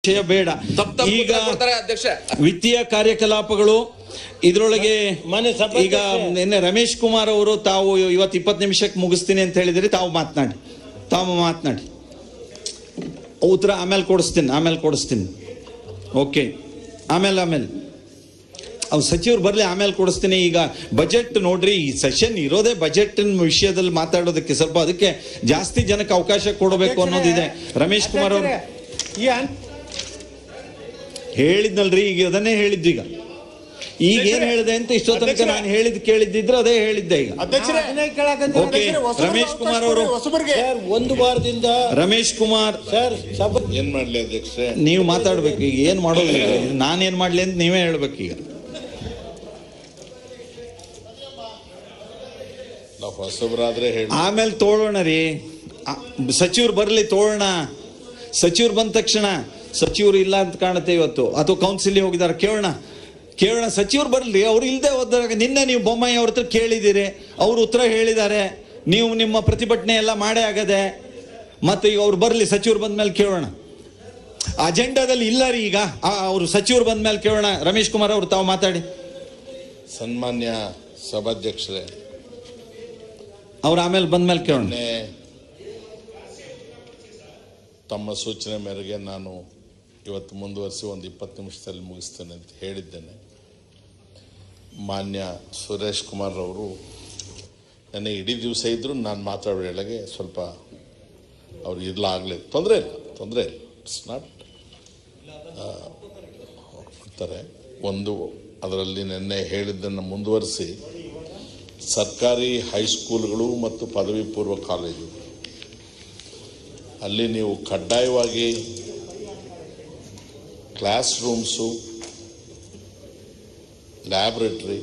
ವಿಷಯ ಬೇಡ ತಪ್ಪು ತಪ್ಪು ಈಗ ಉತ್ತರ ಕೊಡ್ತಾರೆ ಅಧ್ಯಕ್ಷ ವಿತ್ತೀಯ ಕಾರ್ಯಕಲಾಪಗಳು ಇದರೊಳಗೆ ಮಾನ್ಯ ಸಭಾಧ್ಯಕ್ಷರೇ. ಈಗ ನಿನ್ನೆ ರಮೇಶ್ ಕುಮಾರ್ ಅವರು ತಾವು ಇವತ್ತು ಇಪ್ಪತ್ತು ನಿಮಿಷಕ್ಕೆ ಮುಗಿಸ್ತೀನಿ ಅಂತ ಹೇಳಿದ್ರಿ ತಾವು ಮಾತನಾಡಿ ತಾವು ಮಾತನಾಡಿ ಉತ್ತರ ಆಮೇಲೆ ಕೊಡಿಸ್ತೀನಿ ಆಮೇಲೆ ಕೊಡಿಸ್ತೀನಿ ಓಕೆ ಆಮೇಲೆ ಆಮೇಲೆ ಅವ್ ಸಚಿವರು ಬರ್ಲಿ ಆಮೇಲೆ ಕೊಡಿಸ್ತೀನಿ ಈಗ ಬಜೆಟ್ ನೋಡ್ರಿ ಈ ಸೆಷನ್ ಇರೋದೇ ಬಜೆಟ್ ವಿಷಯದಲ್ಲಿ ಮಾತಾಡೋದಕ್ಕೆ ಸ್ವಲ್ಪ ಅದಕ್ಕೆ ಜಾಸ್ತಿ ಜನಕ್ಕೆ ಅವಕಾಶ ಕೊಡಬೇಕು ಅನ್ನೋದಿದೆ ರಮೇಶ್ ಕುಮಾರ್ ಅವರು ಈ ಹಂತ ಹೇಳಿದ್ನಲ್ರಿ ಈಗ ಅದನ್ನೇ ಹೇಳಿದ್ದು ಈಗ ಈಗ ಏನ್ ಹೇಳಿದೆ ಅಂತ ಇಷ್ಟೋ ತನಕ ಅಧ್ಯಕ್ಷರೇ. ನಾನು ಹೇಳಿದ್ ಕೇಳಿದ್ದಿದ್ರೆ ಅದೇ ಹೇಳಿದ್ದೆ ಈಗ ಅಧ್ಯಕ್ಷರೇ ಅದನ್ನೇ ಕೇಳಕತ್ತೀನಿ. ಓಕೆ, ಅಧ್ಯಕ್ಷರೇ, ಹೊಸಬರಿಗೆ ರಮೇಶ್ ಕುಮಾರ್ ಅವರು. ಅವಕಾಶ ಕೊಡಿ, ಹೊಸಬರಿಗೆ ಸರ್ ಒಂದು ವಾರದಿಂದ ರಮೇಶ್ ಕುಮಾರ್ ಸರ್ ಸಭಾ ಏನ್ ಮಾಡ್ಲಿ ಅಧ್ಯಕ್ಷೆ ನೀವು ಮಾತಾಡ್ಬೇಕು ಈಗ ಏನ್ ಮಾಡೋದು ಈಗ? ನಾನೇನ್ ಮಾಡ್ಲಿ ಅಂತ ನೀವೇ ಹೇಳ್ಬೇಕು ಈಗ ನಾವು ಹೊಸಬರಾದ್ರೆ ಹೇಳಿ ಆಮೇಲೆ ತೋಳೋಣ ರೀ ಸಚಿವರು ಬರ್ಲಿ ತೋಳೋಣ ಸಚಿವರು ಬಂದ ತಕ್ಷಣ ಸಚಿವರು ಇಲ್ಲ ಅಂತ ಕಾಣುತ್ತೆ ಇವತ್ತು ಅಥವಾ ಕೌನ್ಸಿಲ್ ಹೋಗಿದ್ದಾರೆ ಕೇಳೋಣ ಕೇಳೋಣ ಸಚಿವರು ಬರ್ಲಿ ಅವ್ರು ಇಲ್ಲದೆ ಹೋದಾಗ ನಿನ್ನೆ ನೀವು ಬೊಮ್ಮಾಯಿ ಅವ್ರ ಹತ್ರ ಕೇಳಿದ್ದೀರಿ ಅವ್ರು ಉತ್ತರ ಹೇಳಿದ್ದಾರೆ ನೀವು ನಿಮ್ಮ ಪ್ರತಿಭಟನೆ ಎಲ್ಲ ಮಾಡೇ ಆಗದೆ ಮತ್ತೆ ಈಗ ಅವ್ರು ಬರ್ಲಿ ಸಚಿವರು ಬಂದ್ಮೇಲೆ ಕೇಳೋಣ ಅಜೆಂಡಾದಲ್ಲಿ ಇಲ್ಲ ರೀ ಈಗ ಅವರು ಸಚಿವರು ಬಂದ್ಮೇಲೆ ಕೇಳೋಣ ರಮೇಶ್ ಕುಮಾರ್ ಅವರು ತಾವು ಮಾತಾಡಿ ಸನ್ಮಾನ್ಯ ಸಭಾಧ್ಯಕ್ಷರೇ ಅವ್ರು ಆಮೇಲೆ ಬಂದ್ಮೇಲೆ ಕೇಳೋಣ ನಿನ್ನೆ ತಮ್ಮ ಸೂಚನೆ ಮೇರೆಗೆ ನಾನು ಇವತ್ತು ಮುಂದುವರಿಸಿ ಒಂದು ಇಪ್ಪತ್ತು ನಿಮಿಷದಲ್ಲಿ ಮುಗಿಸ್ತೇನೆ ಅಂತ ಹೇಳಿದ್ದೇನೆ ಮಾನ್ಯ ಸುರೇಶ್ ಕುಮಾರ್ ಅವರು ನನಗೆ ಇಡೀ ದಿವಸ ಇದ್ದರೂ ನಾನು ಮಾತಾಡೋ ವೇಳೆಗೆ ಸ್ವಲ್ಪ ಅವ್ರು ಇರಲಾಗಲಿ ತೊಂದರೆ ಇಲ್ಲ ತೊಂದರೆ ಇಲ್ಲ ಇಟ್ಸ್ ನಾಟ್ ಅಂತಾರೆ ಒಂದು ಅದರಲ್ಲಿ ನಿನ್ನೆ ಹೇಳಿದ್ದನ್ನು ಮುಂದುವರಿಸಿ ಸರ್ಕಾರಿ ಹೈಸ್ಕೂಲ್ಗಳು ಮತ್ತು ಪದವಿ ಪೂರ್ವ ಕಾಲೇಜು ಅಲ್ಲಿ ನೀವು ಕಡ್ಡಾಯವಾಗಿ class rooms laboratory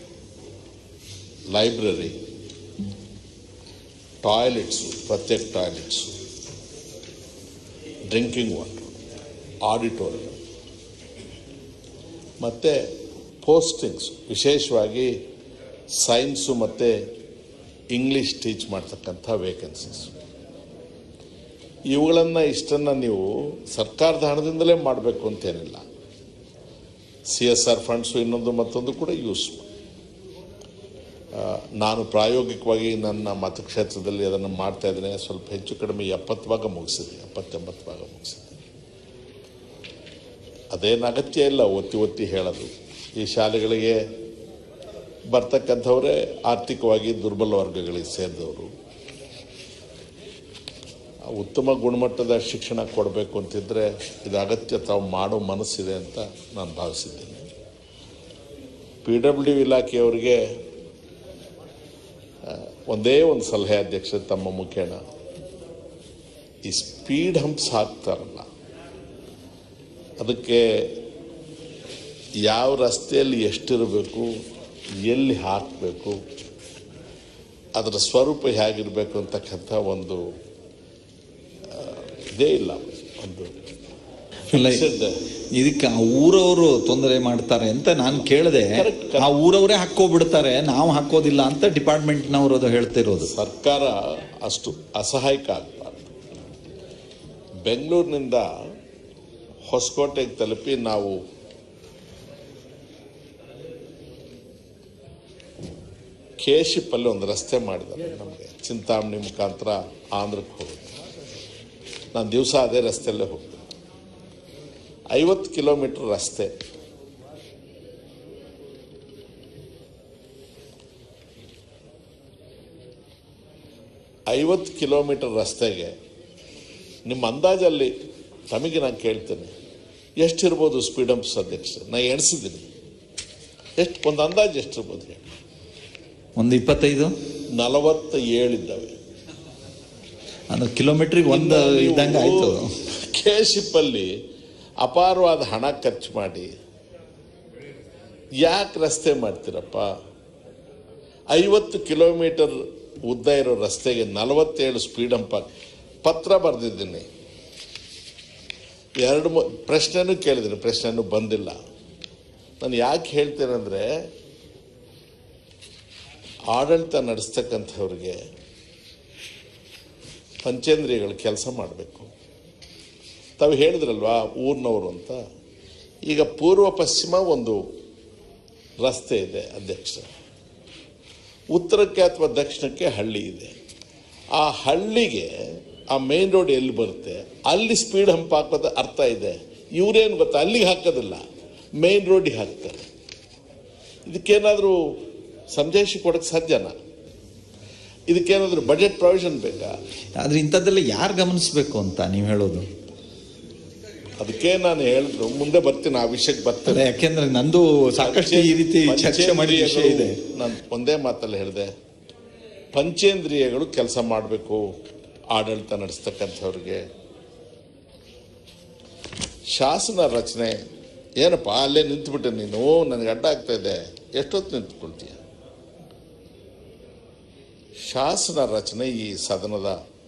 library toilets ಪ್ರತ್ಯೇಕ ಟಾಯ್ಲೆಟ್ಸು ಡ್ರಿಂಕಿಂಗ್ ವಾಟರ್ ಆಡಿಟೋರಿಯಂ ಮತ್ತು ಪೋಸ್ಟಿಂಗ್ಸ್ ವಿಶೇಷವಾಗಿ ಸೈನ್ಸು ಮತ್ತು ಇಂಗ್ಲೀಷ್ ಟೀಚ್ ಮಾಡ್ತಕ್ಕಂಥ ವೇಕೆನ್ಸೀಸ್ ಇವುಗಳನ್ನು ಇಷ್ಟನ್ನು ನೀವು ಸರ್ಕಾರದ ಹಣದಿಂದಲೇ ಮಾಡಬೇಕು ಅಂತೇನಿಲ್ಲ ಸಿ ಎಸ್ ಆರ್ ಫಂಡ್ಸು ಇನ್ನೊಂದು ಮತ್ತೊಂದು ಕೂಡ ಯೂಸ್ ಮಾಡಿ. ಆ, ನಾನು ಪ್ರಾಯೋಗಿಕವಾಗಿ ನನ್ನ ಮತಕ್ಷೇತ್ರದಲ್ಲಿ ಅದನ್ನು ಮಾಡ್ತಾ ಇದ್ದೇನೆ ಸ್ವಲ್ಪ ಹೆಚ್ಚು ಕಡಿಮೆ ಎಪ್ಪತ್ತು ಭಾಗ ಮುಗಿಸಿದೆ ಎಪ್ಪತ್ತೆಂಬತ್ತು ಭಾಗ ಮುಗಿಸಿದೆ ಅದೇನು ಅಗತ್ಯ ಇಲ್ಲ ಒತ್ತಿ ಒತ್ತಿ ಹೇಳೋದು ಈ ಶಾಲೆಗಳಿಗೆ ಬರ್ತಕ್ಕಂಥವರೇ ಆರ್ಥಿಕವಾಗಿ ದುರ್ಬಲ ವರ್ಗಗಳಿಗೆ ಸೇರಿದವರು ಉತ್ತಮ ಗುಣಮಟ್ಟದ ಶಿಕ್ಷಣ ಕೊಡಬೇಕು ಅಂತಿದ್ರೆ ಇದು ಅಗತ್ಯ ತಾವು ಮಾಡೋ ಮನಸ್ಸಿದೆ ಅಂತ ನಾನು ಭಾವಿಸಿದ್ದೇನೆ ಪಿ ಡಬ್ಲ್ಯೂ ಡಿ ಇಲಾಖೆಯವರಿಗೆ ಆ, ಒಂದೇ ಒಂದು ಸಲಹೆ ಅಧ್ಯಕ್ಷ ತಮ್ಮ ಮುಖೇನ ಈ ಸ್ಪೀಡ್ ಹಂಪ್ಸ್ ಹಾಕ್ತಾರಲ್ಲ ಅದಕ್ಕೆ ಯಾವ ರಸ್ತೆಯಲ್ಲಿ ಎಷ್ಟಿರಬೇಕು ಎಲ್ಲಿ ಹಾಕಬೇಕು ಅದರ ಸ್ವರೂಪ ಹೇಗಿರಬೇಕು ಅಂತಕ್ಕಂಥ ಒಂದು ಆ, ಇದೇ ಇಲ್ಲ ಒಂದು ಇಲ್ಲ, fixed- ಇದಕ್ಕೆ ಆ ಊರವರು ತೊಂದರೆ ಮಾಡ್ತಾರೆ ಅಂತ ನಾನು ಕೇಳಿದೆ Correct, correct. ಆ ಊರವರೇ ಹಾಕೋಬಿಡ್ತಾರೆ ನಾವು ಹಾಕೋದಿಲ್ಲ ಅಂತ ಡಿಪಾರ್ಟ್ಮೆಂಟ್ನವರು ಅದು ಹೇಳ್ತಿರೋದು ಸರ್ಕಾರ ಅಷ್ಟು ಅಸಹಾಯಕ ಆಗಬಾರ್ದು ಬೆಂಗಳೂರಿನಿಂದ ಹೊಸಕೋಟೆಗೆ ತಲುಪಿ ನಾವು ಕೇಶಿಪಲ್ಲಿ ಒಂದು ರಸ್ತೆ ಮಾಡಿದ್ದಾರೆ ನಮಗೆ ಚಿಂತಾಮಣಿ ಮುಖಾಂತರ ಆಂಧ್ರಕ್ಕೆ ಹೋಗುತ್ತೆ ನಾನು ದಿವಸ ಅದೇ ರಸ್ತೆಯಲ್ಲೇ ಹೋಗ್ತೀನಿ ಐವತ್ತು ಕಿಲೋಮೀಟರ್ ರಸ್ತೆ ಐವತ್ತು ಕಿಲೋಮೀಟರ್ ರಸ್ತೆಗೆ ನಿಮ್ಮ ಅಂದಾಜಲ್ಲಿ ತಮಗೆ ನಾನು ಕೇಳ್ತೇನೆ ಎಷ್ಟಿರ್ಬೋದು ಸ್ಪೀಡ್ ಹಂಪ್ಸ್ ಅಧ್ಯಕ್ಷ ನಾನು ಎಣಿಸಿದ್ದೀನಿ ಎಷ್ಟು ಒಂದು ಅಂದಾಜು ಎಷ್ಟಿರ್ಬೋದು ಹೇಳಿ ಒಂದು ಇಪ್ಪತ್ತೈದು ನಲವತ್ತ ಏಳಿದ್ದಾವೆ ಅಂದ್ರೆ ಕಿಲೋಮೀಟ್ರಿಗೆ ಒಂದು ಇದ್ದಂಗೆ ಆಯ್ತು ಕೇಶಿಪ್ಪಲ್ಲಿ ಅಪಾರವಾದ ಹಣ ಖರ್ಚು ಮಾಡಿ ಯಾಕೆ ರಸ್ತೆ ಮಾಡ್ತೀರಪ್ಪ ಐವತ್ತು ಕಿಲೋಮೀಟರ್ ಉದ್ದ ಇರೋ ರಸ್ತೆಗೆ ನಲವತ್ತೇಳು ಸ್ಪೀಡ್ ಹಂಪ ಪತ್ರ ಬರೆದಿದ್ದೀನಿ ಎರಡು ಮೂ ಪ್ರಶ್ನೆನೂ ಕೇಳಿದ್ದೀನಿ ಪ್ರಶ್ನೆನೂ ಬಂದಿಲ್ಲ ನಾನು ಯಾಕೆ ಹೇಳ್ತೇನೆಂದರೆ ಆಡಳಿತ ನಡೆಸ್ತಕ್ಕಂಥವ್ರಿಗೆ ಪಂಚೇಂದ್ರಿಯಗಳು ಕೆಲಸ ಮಾಡಬೇಕು ತಾವು ಹೇಳಿದ್ರಲ್ವಾ ಊರಿನವರು ಅಂತ ಈಗ ಪೂರ್ವ ಪಶ್ಚಿಮ ಒಂದು ರಸ್ತೆ ಇದೆ ಅಧ್ಯಕ್ಷ ಉತ್ತರಕ್ಕೆ ಅಥವಾ ದಕ್ಷಿಣಕ್ಕೆ ಹಳ್ಳಿ ಇದೆ ಆ ಹಳ್ಳಿಗೆ ಆ ಮೇನ್ ರೋಡ್ ಎಲ್ಲಿ ಬರುತ್ತೆ ಅಲ್ಲಿ ಸ್ಪೀಡ್ ಹಂಪ್ ಹಾಕೋದು ಅರ್ಥ ಇದೆ ಇವರೇನು ಗೊತ್ತಾ ಅಲ್ಲಿಗೆ ಹಾಕೋದಿಲ್ಲ ಮೇನ್ ರೋಡಿಗೆ ಹಾಕ್ತಾರೆ ಇದಕ್ಕೇನಾದರೂ ಸಂಜಾಯಿಷಿ ಕೊಡೋಕ್ಕೆ ಸಾಧ್ಯನಾ ಇದಕ್ಕೇನಾದರೂ ಬಜೆಟ್ ಪ್ರಾವಿಷನ್ ಬೇಕಾ ಆದ್ರೆ ಇಂಥದ್ದೆಲ್ಲ ಯಾರು ಗಮನಿಸ್ಬೇಕು ಅಂತ ನೀವು ಹೇಳೋದು ಅದಕ್ಕೆ ನಾನು ಹೇಳಿದ್ರು ಮುಂದೆ ಬರ್ತೀನಿ ಆ ವಿಷಯಕ್ಕೆ ಅಲ್ಲ ಬರ್ತೀನಿ ಯಾಕೆಂದ್ರೆ ನಂದು ಸಾಕಷ್ಟು ಈ ರೀತಿ ಚರ್ಚೆ ಮಾಡಿದ ವಿಷಯ ಇದೆ ನಾನು ಒಂದೇ ಮಾತಲ್ಲಿ ಹೇಳಿದೆ ಪಂಚೇಂದ್ರಿಯಗಳು ಕೆಲಸ ಮಾಡಬೇಕು ಆಡಳಿತ ನಡೆಸ್ತಕ್ಕಂಥವ್ರಿಗೆ ಶಾಸನ ರಚನೆ ಏನಪ್ಪ ಅಲ್ಲೇ ನಿಂತುಬಿಟ್ಟೆ ನೀನು ನನಗೆ ಅಡ್ಡ ಆಗ್ತಾ ಇದೆ ಎಷ್ಟೊತ್ತು ನಿಂತ್ಕೊಳ್ತೀಯ ಶಾಸನ ರಚನೆ ಈ ಸದನದ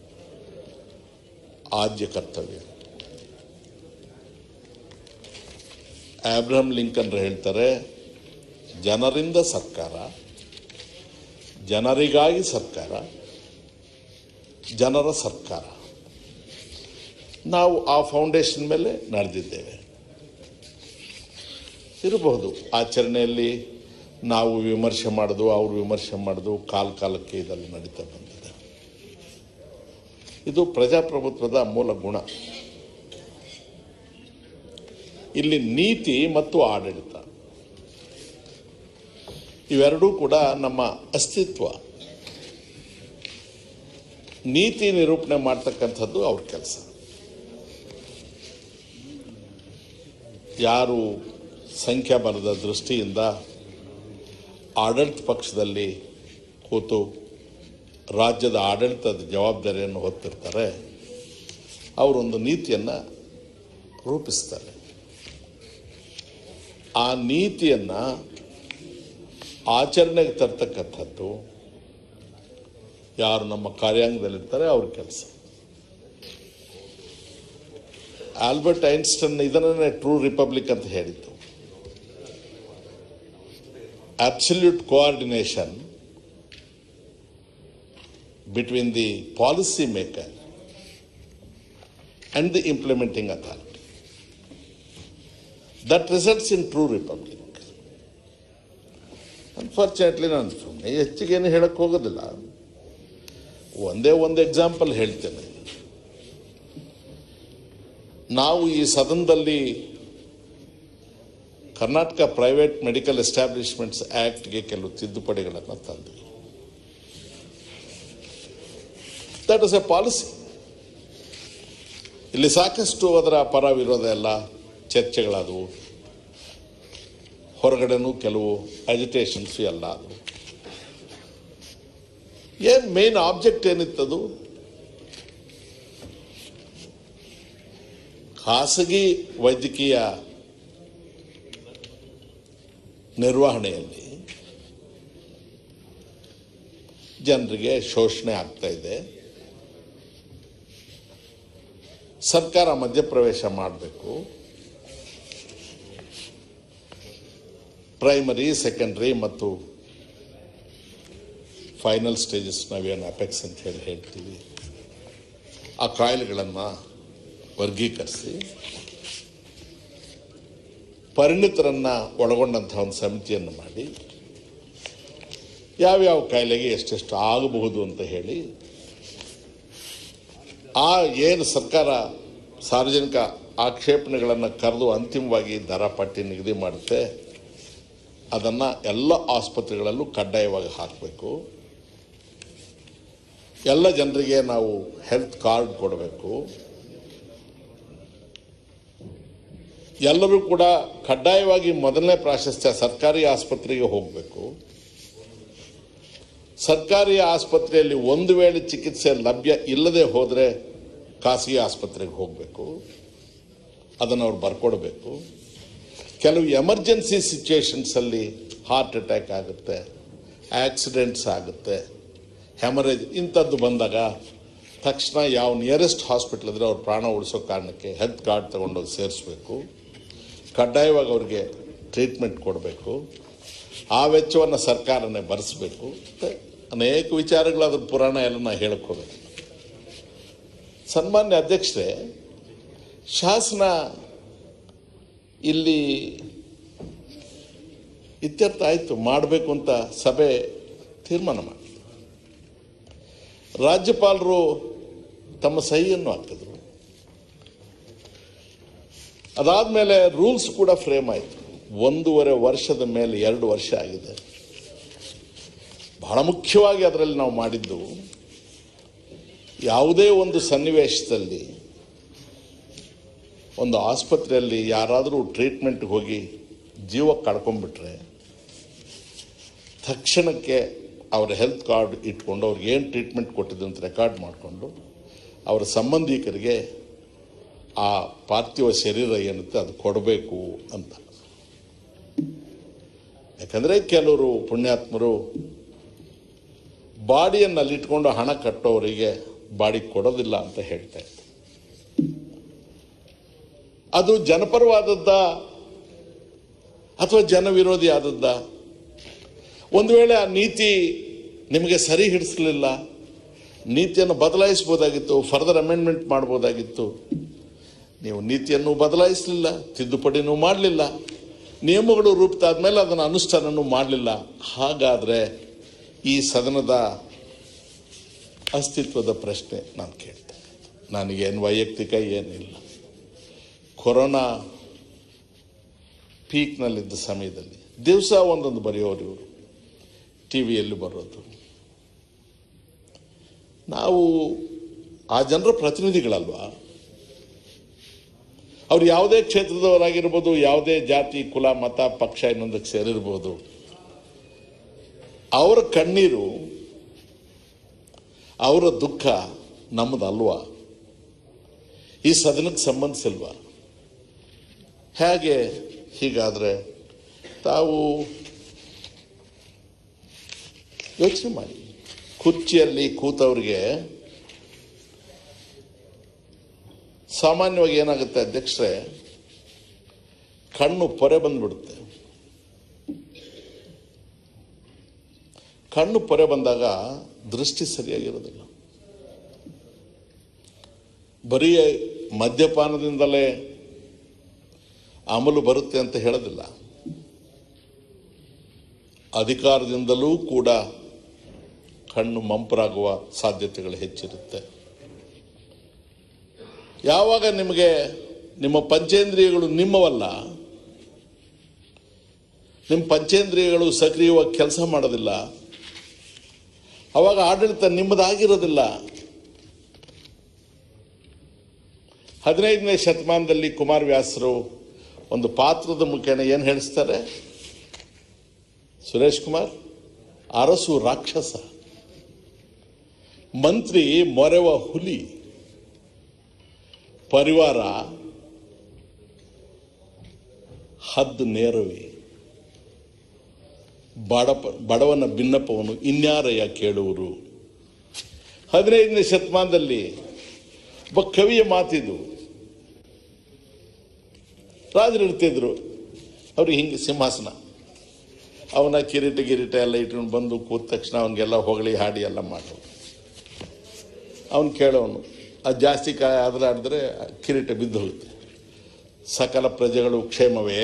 ಆದ್ಯ ಕರ್ತವ್ಯ ಆಬ್ರಹಂ ಲಿಂಕನ್ ಹೇಳ್ತಾರೆ ಜನರಿಂದ ಸರ್ಕಾರ ಜನರಿಗಾಗಿ ಸರ್ಕಾರ ಜನರ ಸರ್ಕಾರ ನಾವು ಆ ಫೌಂಡೇಶನ್ ಮೇಲೆ ನಡೆದಿದ್ದೇವೆ ಇರಬಹುದು ಆಚರಣೆಯಲ್ಲಿ ನಾವು ವಿಮರ್ಶೆ ಮಾಡೋದು ಅವರು ವಿಮರ್ಶೆ ಮಾಡೋದು ಕಾಲ ಕಾಲಕ್ಕೆ ಇದೆಲ್ಲ ನಡೀತಾ ಬಂದಿದೆ ಇದು ಪ್ರಜಾಪ್ರಭುತ್ವದ ಮೂಲ ಗುಣ ಇಲ್ಲಿ ನೀತಿ ಮತ್ತು ಆಡಳಿತ ಇವೆರಡೂ ಕೂಡ ನಮ್ಮ ಅಸ್ತಿತ್ವ ನೀತಿ ನಿರೂಪಣೆ ಮಾಡ್ತಕ್ಕಂಥದ್ದು ಅವ್ರ ಕೆಲಸ ಯಾರು ಸಂಖ್ಯಾಬಲದ ದೃಷ್ಟಿಯಿಂದ ಆಡಳಿತ ಪಕ್ಷದಲ್ಲಿ ಕೂತು ರಾಜ್ಯದ ಆಡಳಿತದ ಜವಾಬ್ದಾರಿಯನ್ನು ಹೊತ್ತಿರ್ತಾರೆ ಅವರೊಂದು ನೀತಿಯನ್ನು ರೂಪಿಸ್ತಾರೆ ಆ ನೀತಿಯನ್ನು ಆಚರಣೆಗೆ ತರ್ತಕ್ಕಂಥದ್ದು ಯಾರು ನಮ್ಮ ಕಾರ್ಯಾಂಗದಲ್ಲಿರ್ತಾರೆ ಅವ್ರ ಕೆಲಸ ಆಲ್ಬರ್ಟ್ ಐನ್ಸ್ಟನ್ ಇದನ್ನೇ ಟ್ರೂ ರಿಪಬ್ಲಿಕ್ ಅಂತ ಹೇಳಿದ್ದು absolute coordination between the policy maker and the implementing authority that results in true republic unfortunately ನಾನು ಸುಮ್ಮನೆ ಹೆಚ್ಚಿಗೇನು ಹೇಳಕ್ಕೆ ಹೋಗೋದಿಲ್ಲ ಒಂದೇ ಒಂದು ಎಕ್ಸಾಂಪಲ್ ಹೇಳ್ತೇನೆ ನಾವು ಈ ಸದನದಲ್ಲಿ ಕರ್ನಾಟಕ ಪ್ರೈವೇಟ್ ಮೆಡಿಕಲ್ ಎಸ್ಟಾಬ್ಲಿಷ್ಮೆಂಟ್ಸ್ ಆಕ್ಟ್ಗೆ ಕೆಲವು ತಿದ್ದುಪಡಿಗಳನ್ನು ತಂದ್ವಿ ದಟ್ ಇಸ್ ಎ ಪಾಲಿಸಿ ಇಲ್ಲಿ ಸಾಕಷ್ಟು ಅದರ ಪರ ವಿರೋಧ ಎಲ್ಲ ಚರ್ಚೆಗಳಾದವು ಹೊರಗಡೆನೂ ಕೆಲವು ಅಜಿಟೇಷನ್ಸ್ ಎಲ್ಲ ಆದವು ಏನು ಮೇನ್ ಆಬ್ಜೆಕ್ಟ್ ಏನಿತ್ತದು ಖಾಸಗಿ ವೈದ್ಯಕೀಯ ನಿರ್ವಹಣೆಯಲ್ಲಿ ಜನರಿಗೆ ಶೋಷಣೆ ಆಗ್ತಾ ಇದೆ ಸರ್ಕಾರ ಮಧ್ಯಪ್ರವೇಶ ಮಾಡಬೇಕು ಪ್ರೈಮರಿ ಸೆಕೆಂಡ್ರಿ ಮತ್ತು ಫೈನಲ್ ಸ್ಟೇಜಸ್ ನಾವೇನು ಅಪೆಕ್ಸ್ ಅಂತ ಹೇಳಿ ಹೇಳ್ತೀವಿ ಆ ಕಾಯಿಲೆಗಳನ್ನು ವರ್ಗೀಕರಿಸಿ ಪರಿಣಿತರನ್ನ ಒಳಗೊಂಡಂತಹ ಒಂದು ಸಮಿತಿಯನ್ನು ಮಾಡಿ ಯಾವ್ಯಾವ ಕಾಯಿಲೆಗೆ ಎಷ್ಟೆಷ್ಟು ಆಗಬಹುದು ಅಂತ ಹೇಳಿ ಆ ಏನು ಸರ್ಕಾರ ಸಾರ್ವಜನಿಕ ಆಕ್ಷೇಪಣೆಗಳನ್ನು ಕರೆದು ಅಂತಿಮವಾಗಿ ದರ ಪಟ್ಟಿ ನಿಗದಿ ಮಾಡುತ್ತೆ ಅದನ್ನು ಎಲ್ಲ ಆಸ್ಪತ್ರೆಗಳಲ್ಲೂ ಕಡ್ಡಾಯವಾಗಿ ಹಾಕಬೇಕು ಎಲ್ಲ ಜನರಿಗೆ ನಾವು ಹೆಲ್ತ್ ಕಾರ್ಡ್ ಕೊಡಬೇಕು ಎಲ್ಲರೂ ಕೂಡ ಕಡ್ಡಾಯವಾಗಿ ಮೊದಲನೇ ಪ್ರಾಶಸ್ತ್ಯ ಸರ್ಕಾರಿ ಆಸ್ಪತ್ರೆಗೆ ಹೋಗಬೇಕು ಸರ್ಕಾರಿ ಆಸ್ಪತ್ರೆಯಲ್ಲಿ ಒಂದು ವೇಳೆ ಚಿಕಿತ್ಸೆ ಲಭ್ಯ ಇಲ್ಲದೆ ಹೋದರೆ ಖಾಸಗಿ ಆಸ್ಪತ್ರೆಗೆ ಹೋಗಬೇಕು ಅದನ್ನು ಅವ್ರು ಬರ್ಕೊಡ್ಬೇಕು ಕೆಲವು ಎಮರ್ಜೆನ್ಸಿ ಸಿಚುವೇಶನ್ಸಲ್ಲಿ ಹಾರ್ಟ್ ಅಟ್ಯಾಕ್ ಆಗುತ್ತೆ ಆಕ್ಸಿಡೆಂಟ್ಸ್ ಆಗುತ್ತೆ ಹೆಮರೇಜ್ ಇಂಥದ್ದು ಬಂದಾಗ ತಕ್ಷಣ ಯಾವ ನಿಯರೆಸ್ಟ್ ಹಾಸ್ಪಿಟ್ಲ್ ಇದ್ರೆ ಅವ್ರ ಪ್ರಾಣ ಉಳಿಸೋ ಕಾರಣಕ್ಕೆ ಹೆಲ್ತ್ ಕಾರ್ಡ್ ತಗೊಂಡೋಗಿ ಸೇರಿಸ್ಬೇಕು ಕಡ್ಡಾಯವಾಗಿ ಅವ್ರಿಗೆ ಟ್ರೀಟ್ಮೆಂಟ್ ಕೊಡಬೇಕು ಆ ವೆಚ್ಚವನ್ನು ಸರ್ಕಾರನೇ ಭರಿಸಬೇಕು ಮತ್ತೆ ಅನೇಕ ವಿಚಾರಗಳು ಅದ್ರ ಪುರಾಣ ಎಲ್ಲ ನಾ ಹೇಳಕ್ ಹೋಗಬೇಕು ಸನ್ಮಾನ್ಯ ಅಧ್ಯಕ್ಷರೇ ಶಾಸನ ಇಲ್ಲಿ ಇತ್ಯರ್ಥ ಆಯಿತು ಮಾಡಬೇಕು ಅಂತ ಸಭೆ ತೀರ್ಮಾನ ಮಾಡಿ ರಾಜ್ಯಪಾಲರು ತಮ್ಮ ಸಹಿಯನ್ನು ಹಾಕಿದ್ರು ಅದಾದಮೇಲೆ ರೂಲ್ಸ್ ಕೂಡ ಫ್ರೇಮ್ ಆಯಿತು ಒಂದೂವರೆ ವರ್ಷದ ಮೇಲೆ ಎರಡು ವರ್ಷ ಆಗಿದೆ ಬಹಳ ಮುಖ್ಯವಾಗಿ ಅದರಲ್ಲಿ ನಾವು ಮಾಡಿದ್ದು ಯಾವುದೇ ಒಂದು ಸನ್ನಿವೇಶದಲ್ಲಿ ಒಂದು ಆಸ್ಪತ್ರೆಯಲ್ಲಿ ಯಾರಾದರೂ ಟ್ರೀಟ್ಮೆಂಟ್ಗೆ ಹೋಗಿ ಜೀವ ಕಳ್ಕೊಂಡ್ಬಿಟ್ರೆ ತಕ್ಷಣಕ್ಕೆ ಅವರ ಹೆಲ್ತ್ ಕಾರ್ಡ್ ಇಟ್ಕೊಂಡು ಅವ್ರಿಗೆ ಏನು ಟ್ರೀಟ್ಮೆಂಟ್ ಕೊಟ್ಟಿದ್ದು ಅಂತ ರೆಕಾರ್ಡ್ ಮಾಡಿಕೊಂಡು ಅವರ ಸಂಬಂಧಿಕರಿಗೆ ಆ ಪಾರ್ಥಿವ ಶರೀರ ಏನುತ್ತೆ ಅದು ಕೊಡಬೇಕು ಅಂತ ಯಾಕಂದರೆ ಕೆಲವರು ಪುಣ್ಯಾತ್ಮರು ಬಾಡಿಯನ್ನು ಅಲ್ಲಿಟ್ಕೊಂಡು ಹಣ ಕಟ್ಟೋರಿಗೆ ಬಾಡಿ ಕೊಡೋದಿಲ್ಲ ಅಂತ ಹೇಳ್ತಾ ಇದ್ದಾರೆ ಅದು ಜನಪರವಾದದ್ದ ಅಥವಾ ಜನವಿರೋಧಿ ಆದದ್ದ ಒಂದು ವೇಳೆ ಆ ನೀತಿ ನಿಮಗೆ ಸರಿ ಹಿಡಿಸಲಿಲ್ಲ ನೀತಿಯನ್ನು ಬದಲಾಯಿಸ್ಬೋದಾಗಿತ್ತು ಫರ್ದರ್ ಅಮೆಂಡ್ಮೆಂಟ್ ಮಾಡ್ಬೋದಾಗಿತ್ತು ನೀವು ನೀತಿಯನ್ನು ಬದಲಾಯಿಸಲಿಲ್ಲ ತಿದ್ದುಪಡಿನೂ ಮಾಡಲಿಲ್ಲ ನಿಯಮಗಳು ರೂಪಿತಾದ್ಮೇಲೆ ಅದನ್ನು ಅನುಷ್ಠಾನನೂ ಮಾಡಲಿಲ್ಲ ಹಾಗಾದರೆ ಈ ಸದನದ ಅಸ್ತಿತ್ವದ ಪ್ರಶ್ನೆ ನಾನು ಕೇಳ್ತೇನೆ ನನಗೇನು ವೈಯಕ್ತಿಕ ಏನಿಲ್ಲ ಕೊರೋನಾ ಪೀಕ್ನಲ್ಲಿದ್ದ ಸಮಯದಲ್ಲಿ ದಿವಸ ಒಂದೊಂದು ಬರೆಯೋರು ಇವರು ಟಿ ವಿಯಲ್ಲಿ ಬರೋದು ನಾವು ಆ ಜನರ ಪ್ರತಿನಿಧಿಗಳಲ್ವಾ ಅವ್ರು ಯಾವುದೇ ಕ್ಷೇತ್ರದವರಾಗಿರ್ಬೋದು ಯಾವುದೇ ಜಾತಿ ಕುಲ ಮತ ಪಕ್ಷ ಇನ್ನೊಂದಕ್ಕೆ ಸೇರಿರ್ಬೋದು ಅವರ ಕಣ್ಣೀರು ಅವರ ದುಃಖ ನಮ್ಮದಲ್ವಾ ಈ ಸದನಕ್ಕೆ ಸಂಬಂಧಿಸಿಲ್ವಾ ಹೇಗೆ ಹೀಗಾದರೆ ತಾವು ಯೋಚನೆ ಮಾಡಿ ಕುರ್ಚಿಯಲ್ಲಿ ಕೂತವ್ರಿಗೆ ಸಾಮಾನ್ಯವಾಗಿ ಏನಾಗುತ್ತೆ ಅಧ್ಯಕ್ಷರೇ ಕಣ್ಣು ಪೊರೆ ಬಂದ್ಬಿಡುತ್ತೆ ಕಣ್ಣು ಪೊರೆ ಬಂದಾಗ ದೃಷ್ಟಿ ಸರಿಯಾಗಿರೋದಿಲ್ಲ ಬರೀ ಮದ್ಯಪಾನದಿಂದಲೇ ಅಮಲು ಬರುತ್ತೆ ಅಂತ ಹೇಳೋದಿಲ್ಲ ಅಧಿಕಾರದಿಂದಲೂ ಕೂಡ ಕಣ್ಣು ಮಂಪರಾಗುವ ಸಾಧ್ಯತೆಗಳು ಹೆಚ್ಚಿರುತ್ತೆ ಯಾವಾಗ ನಿಮಗೆ ನಿಮ್ಮ ಪಂಚೇಂದ್ರಿಯಗಳು ನಿಮ್ಮವಲ್ಲ ನಿಮ್ಮ ಪಂಚೇಂದ್ರಿಯಗಳು ಸಕ್ರಿಯವಾಗಿ ಕೆಲಸ ಮಾಡೋದಿಲ್ಲ ಅವಾಗ ಆಡಳಿತ ನಿಮ್ಮದಾಗಿರೋದಿಲ್ಲ ಹದಿನೈದನೇ ಶತಮಾನದಲ್ಲಿ ಕುಮಾರವ್ಯಾಸರು ಒಂದು ಪಾತ್ರದ ಮುಖೇನ ಏನು ಹೇಳಿಸ್ತಾರೆ ಸುರೇಶ್ ಕುಮಾರ್ ಅರಸು ರಾಕ್ಷಸ ಮಂತ್ರಿ ಮೊರೆವ ಹುಲಿ ಪರಿವಾರ ಹದ್ದು ನೇರವೇ ಬಡಪ ಬಡವನ ಭಿನ್ನಪವನು ಇನ್ಯಾರಯ್ಯ ಕೇಳುವರು ಹದಿನೈದನೇ ಶತಮಾನದಲ್ಲಿ ಒಬ್ಬ ಕವಿಯ ಮಾತಿದು ರಾಜರು ಇರ್ತಿದ್ರು ಅವ್ರಿಗೆ ಹಿಂಗೆ ಸಿಂಹಾಸನ ಅವನ ಕಿರೀಟ ಗಿರೀಟ ಎಲ್ಲ ಇಟ್ಕೊಂಡು ಬಂದು ಕೂತ ತಕ್ಷಣ ಅವನಿಗೆಲ್ಲ ಹೊಗಳಿ ಹಾಡಿ ಎಲ್ಲ ಮಾಡೋರು ಅವನು ಕೇಳೋನು ಅದು ಜಾಸ್ತಿ ಕಾಯ ಆದ್ರೆ ಆಡಿದ್ರೆ ಕಿರೀಟ ಬಿದ್ದು ಹೋಗುತ್ತೆ ಸಕಲ ಪ್ರಜೆಗಳು ಕ್ಷೇಮವೇ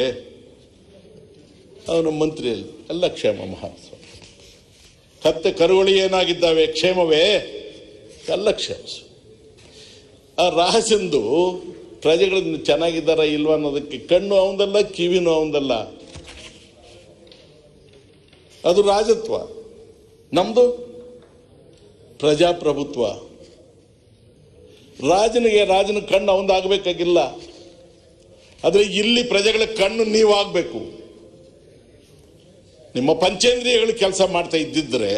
ಅವನು ಮಂತ್ರಿಯಲ್ಲಿ ಎಲ್ಲ ಕ್ಷೇಮ ಮಹಾಸ್ವಾಮಿ ಕತ್ತೆ ಕರುಗಳು ಏನಾಗಿದ್ದಾವೆ ಕ್ಷೇಮವೇ ಎಲ್ಲ ಕ್ಷೇಮ ಆ ರಾಹಸಂದು ಪ್ರಜೆಗಳು ಚೆನ್ನಾಗಿದ್ದಾರ ಇಲ್ವಾ ಅನ್ನೋದಕ್ಕೆ ಕಣ್ಣು ಅವಂದಲ್ಲ ಕಿವಿನೂ ಅವಂದಲ್ಲ ಅದು ರಾಜತ್ವ ನಮ್ದು ಪ್ರಜಾಪ್ರಭುತ್ವ ರಾಜನಿಗೆ ರಾಜನ ಕಣ್ಣು ಅವಂದಾಗಬೇಕಾಗಿಲ್ಲ ಆದರೆ ಇಲ್ಲಿ ಪ್ರಜೆಗಳ ಕಣ್ಣು ನೀವಾಗಬೇಕು ನಿಮ್ಮ ಪಂಚೇಂದ್ರಿಯಗಳು ಕೆಲಸ ಮಾಡ್ತಾ ಇದ್ದಿದ್ರೆ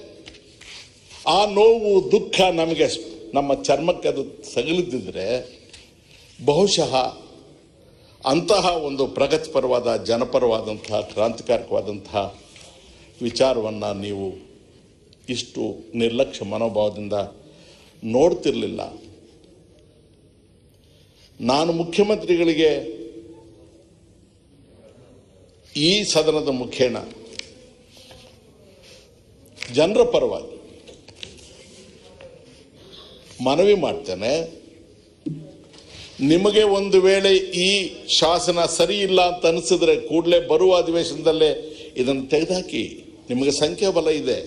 ಆ ನೋವು ದುಃಖ ನಮಗೆ ನಮ್ಮ ಚರ್ಮಕ್ಕೆ ಅದು ಸಗಲಿದ್ದಿದ್ರೆ ಬಹುಶಃ ಅಂತಹ ಒಂದು ಪ್ರಗತಿಪರವಾದ ಜನಪರವಾದಂತಹ ಕ್ರಾಂತಿಕಾರಕವಾದಂತಹ ವಿಚಾರವನ್ನು ನೀವು ಇಷ್ಟು ನಿರ್ಲಕ್ಷ್ಯ ಮನೋಭಾವದಿಂದ ನೋಡ್ತಿರಲಿಲ್ಲ ನಾನು ಮುಖ್ಯಮಂತ್ರಿಗಳಿಗೆ ಈ ಸದನದ ಮುಖೇನ ಜನರ ಪರವಾಗಿ ಮನವಿ ಮಾಡ್ತೇನೆ ನಿಮಗೆ ಒಂದು ವೇಳೆ ಈ ಶಾಸನ ಸರಿ ಇಲ್ಲ ಅಂತ ಅನಿಸಿದ್ರೆ ಕೂಡಲೇ ಬರುವ ಅಧಿವೇಶನದಲ್ಲೇ ಇದನ್ನು ತೆಗೆದುಹಾಕಿ ನಿಮಗೆ ಸಂಖ್ಯಾಬಲ ಇದೆ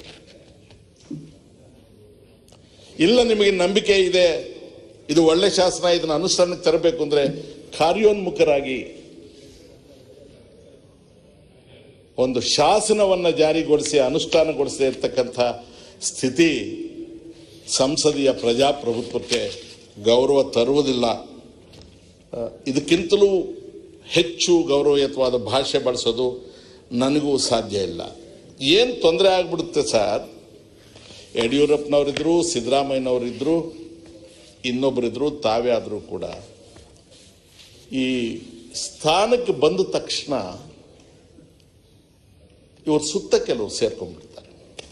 ಇಲ್ಲ ನಿಮಗೆ ನಂಬಿಕೆ ಇದೆ ಇದು ಒಳ್ಳೆ ಶಾಸನ ಇದನ್ನು ಅನುಷ್ಠಾನಕ್ಕೆ ತರಬೇಕು ಅಂದ್ರೆ ಕಾರ್ಯೋನ್ಮುಖರಾಗಿ ಒಂದು ಶಾಸನವನ್ನ ಜಾರಿಗೊಳಿಸಿ ಅನುಷ್ಠಾನಗೊಳಿಸದೇ ಇರತಕ್ಕಂಥ ಸ್ಥಿತಿ ಸಂಸದೀಯ ಪ್ರಜಾಪ್ರಭುತ್ವಕ್ಕೆ ಗೌರವ ತರುವುದಿಲ್ಲ ಆ, ಇದಕ್ಕಿಂತಲೂ ಹೆಚ್ಚು ಗೌರವಯುತವಾದ ಭಾಷೆ ಬಳಸೋದು ನನಗೂ ಸಾಧ್ಯ ಇಲ್ಲ ಏನು ತೊಂದರೆ ಆಗ್ಬಿಡುತ್ತೆ ಸರ್ ಯಡಿಯೂರಪ್ಪನವರಿದ್ರು ಸಿದ್ದರಾಮಯ್ಯನವರಿದ್ರು ಇನ್ನೊಬ್ಬರಿದ್ರು ತಾವೇ ಆದರೂ ಕೂಡ ಈ ಸ್ಥಾನಕ್ಕೆ ಬಂದ ತಕ್ಷಣ ಇವ್ರ ಸುತ್ತ ಕೆಲವರು ಸೇರ್ಕೊಂಡ್ಬಿಡ್ತಾರೆ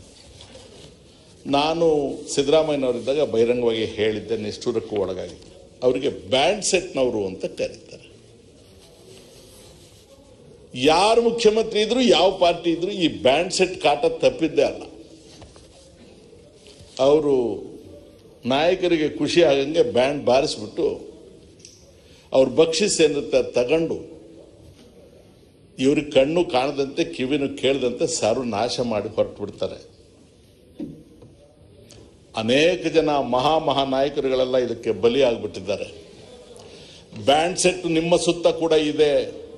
ನಾನು ಸಿದ್ದರಾಮಯ್ಯನವರಿದ್ದಾಗ ಬಹಿರಂಗವಾಗಿ ಹೇಳಿದ್ದೆ ನಿಷ್ಠೂರಕ್ಕೂ ಒಳಗಾಗಿದ್ದೆ ಅವರಿಗೆ ಬ್ಯಾಂಡ್ ಸೆಟ್ನವರು ಅಂತ ಕರೀತಾರೆ ಯಾರು ಮುಖ್ಯಮಂತ್ರಿ ಇದ್ರು ಯಾವ ಪಾರ್ಟಿ ಇದ್ರು ಈ ಬ್ಯಾಂಡ್ ಸೆಟ್ ಕಾಟ ತಪ್ಪಿದ್ದೇ ಅಲ್ಲ ಅವರು ನಾಯಕರಿಗೆ ಖುಷಿ ಆಗಂಗೆ ಬ್ಯಾಂಡ್ ಬಾರಿಸ್ಬಿಟ್ಟು ಅವ್ರು ಬಕ್ಷಿಸ್ ಏನಿರುತ್ತೆ ಅದ್ ತಗೊಂಡು ಇವ್ರಿಗೆ ಕಣ್ಣು ಕಾಣದಂತೆ ಕಿವಿನು ಕೇಳದಂತೆ ಸಾರು ನಾಶ ಮಾಡಿ ಹೊರಟು ಬಿಡ್ತಾರೆ ಅನೇಕ ಜನ ಮಹಾ ಮಹಾ ನಾಯಕರುಗಳೆಲ್ಲ ಇದಕ್ಕೆ ಬಲಿಯಾಗ್ಬಿಟ್ಟಿದ್ದಾರೆ ಬ್ಯಾಂಡ್ ಸೆಟ್ ನಿಮ್ಮ ಸುತ್ತ ಕೂಡ ಇದೆ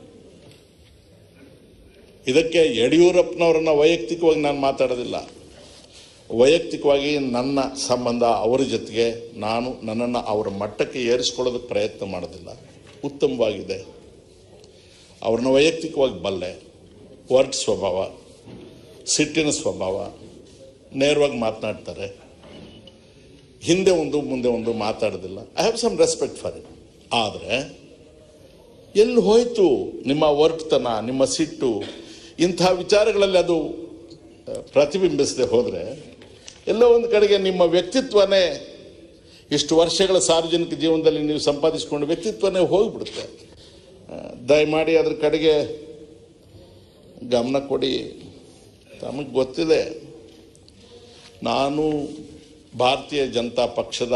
ಇದಕ್ಕೆ ಯಡಿಯೂರಪ್ಪನವರನ್ನ ವೈಯಕ್ತಿಕವಾಗಿ ನಾನು ಮಾತಾಡೋದಿಲ್ಲ ವೈಯಕ್ತಿಕವಾಗಿ ನನ್ನ ಸಂಬಂಧ ಅವರ ಜೊತೆಗೆ ನಾನು ನನ್ನನ್ನು ಅವರ ಮಟ್ಟಕ್ಕೆ ಏರಿಸ್ಕೊಳ್ಳೋದಕ್ಕೆ ಪ್ರಯತ್ನ ಮಾಡೋದಿಲ್ಲ ಉತ್ತಮವಾಗಿದೆ ಅವ್ರನ್ನ ವೈಯಕ್ತಿಕವಾಗಿ ಬಲ್ಲೆ ವರ್ಟ್ ಸ್ವಭಾವ ಸಿಟ್ಟಿನ ಸ್ವಭಾವ ನೇರವಾಗಿ ಮಾತನಾಡ್ತಾರೆ ಹಿಂದೆ ಒಂದು ಮುಂದೆ ಒಂದು ಮಾತಾಡೋದಿಲ್ಲ I have some respect for it ಆದರೆ ಎಲ್ಲಿ ಹೋಯ್ತು ನಿಮ್ಮ ಒರ್ಟ್ತನ ನಿಮ್ಮ ಸಿಟ್ಟು ಇಂಥ ವಿಚಾರಗಳಲ್ಲಿ ಅದು ಆ, ಪ್ರತಿಬಿಂಬಿಸದೆ ಹೋದರೆ ಎಲ್ಲೋ ಒಂದು ಕಡೆಗೆ ನಿಮ್ಮ ವ್ಯಕ್ತಿತ್ವನೇ ಇಷ್ಟು ವರ್ಷಗಳ ಸಾರ್ವಜನಿಕ ಜೀವನದಲ್ಲಿ ನೀವು ಸಂಪಾದಿಸಿಕೊಂಡು ವ್ಯಕ್ತಿತ್ವನೇ ಹೋಗಿಬಿಡುತ್ತೆ ಆ, ದಯಮಾಡಿ ಅದ್ರ ಕಡೆಗೆ ಗಮನ ಕೊಡಿ ತಮಗೆ ಗೊತ್ತಿದೆ ನಾನು ಭಾರತೀಯ ಜನತಾ ಪಕ್ಷದ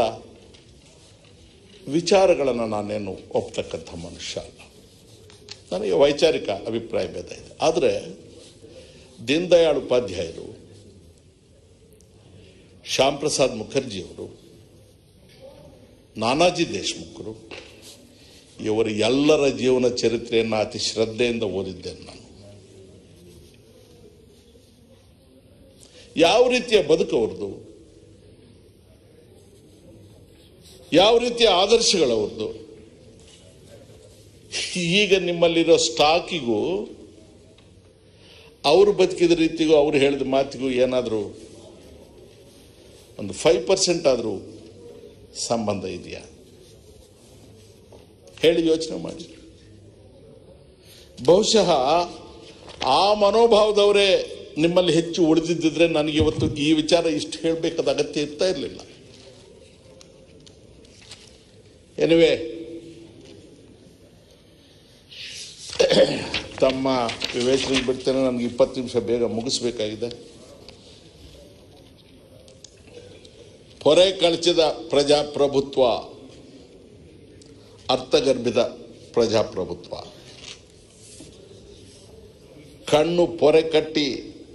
ವಿಚಾರಗಳನ್ನು ನಾನೇನು ಒಪ್ತಕ್ಕಂಥ ಮನುಷ್ಯ ಅಲ್ಲ ನನಗೆ ವೈಚಾರಿಕ ಅಭಿಪ್ರಾಯ ಭೇದ ಇದೆ ಆದರೆ ದೀನ್ ದಯಾಳ್ ಉಪಾಧ್ಯಾಯರು ಶ್ಯಾಮ್ ಪ್ರಸಾದ್ ಮುಖರ್ಜಿಯವರು ನಾನಾಜಿ ದೇಶ್ಮುಖರು ಇವರ ಎಲ್ಲರ ಜೀವನ ಚರಿತ್ರೆಯನ್ನು ಅತಿ ಶ್ರದ್ಧೆಯಿಂದ ಓದಿದ್ದೇನೆ ನಾನು ಯಾವ ರೀತಿಯ ಬದುಕು ಅವ್ರದ್ದು ಯಾವ ರೀತಿಯ ಆದರ್ಶಗಳವ್ರದ್ದು ಈಗ ನಿಮ್ಮಲ್ಲಿರೋ ಸ್ಟಾಕಿಗೂ ಅವರು ಬದುಕಿದ ರೀತಿಗೂ ಅವ್ರು ಹೇಳಿದ ಮಾತಿಗೂ ಏನಾದರೂ ಒಂದು ಫೈವ್ ಪರ್ಸೆಂಟ್ ಆದರೂ ಸಂಬಂಧ ಇದೆಯಾ ಹೇಳಿ ಯೋಚನೆ ಮಾಡಿ ಬಹುಶಃ ಆ ಮನೋಭಾವದವರೇ ನಿಮ್ಮಲ್ಲಿ ಹೆಚ್ಚು ಉಳಿದಿದ್ದಿದ್ರೆ ನನಗೆ ಇವತ್ತು ಈ ವಿಚಾರ ಇಷ್ಟು ಹೇಳಬೇಕಾದ ಅಗತ್ಯ ಇರ್ತಾ ಇರಲಿಲ್ಲ ಎನಿವೆ ತಮ್ಮ ವಿವೇಚನೆಗೆ ಬಿಡ್ತೇನೆ ನನಗೆ ಇಪ್ಪತ್ತು ನಿಮಿಷ ಬೇಗ ಮುಗಿಸ್ಬೇಕಾಗಿದೆ ಪೊರೆ ಕಳಚಿದ ಪ್ರಜಾಪ್ರಭುತ್ವ ಅರ್ಥಗರ್ಭಿತ ಪ್ರಜಾಪ್ರಭುತ್ವ ಕಣ್ಣು ಪೊರೆ ಕಟ್ಟಿ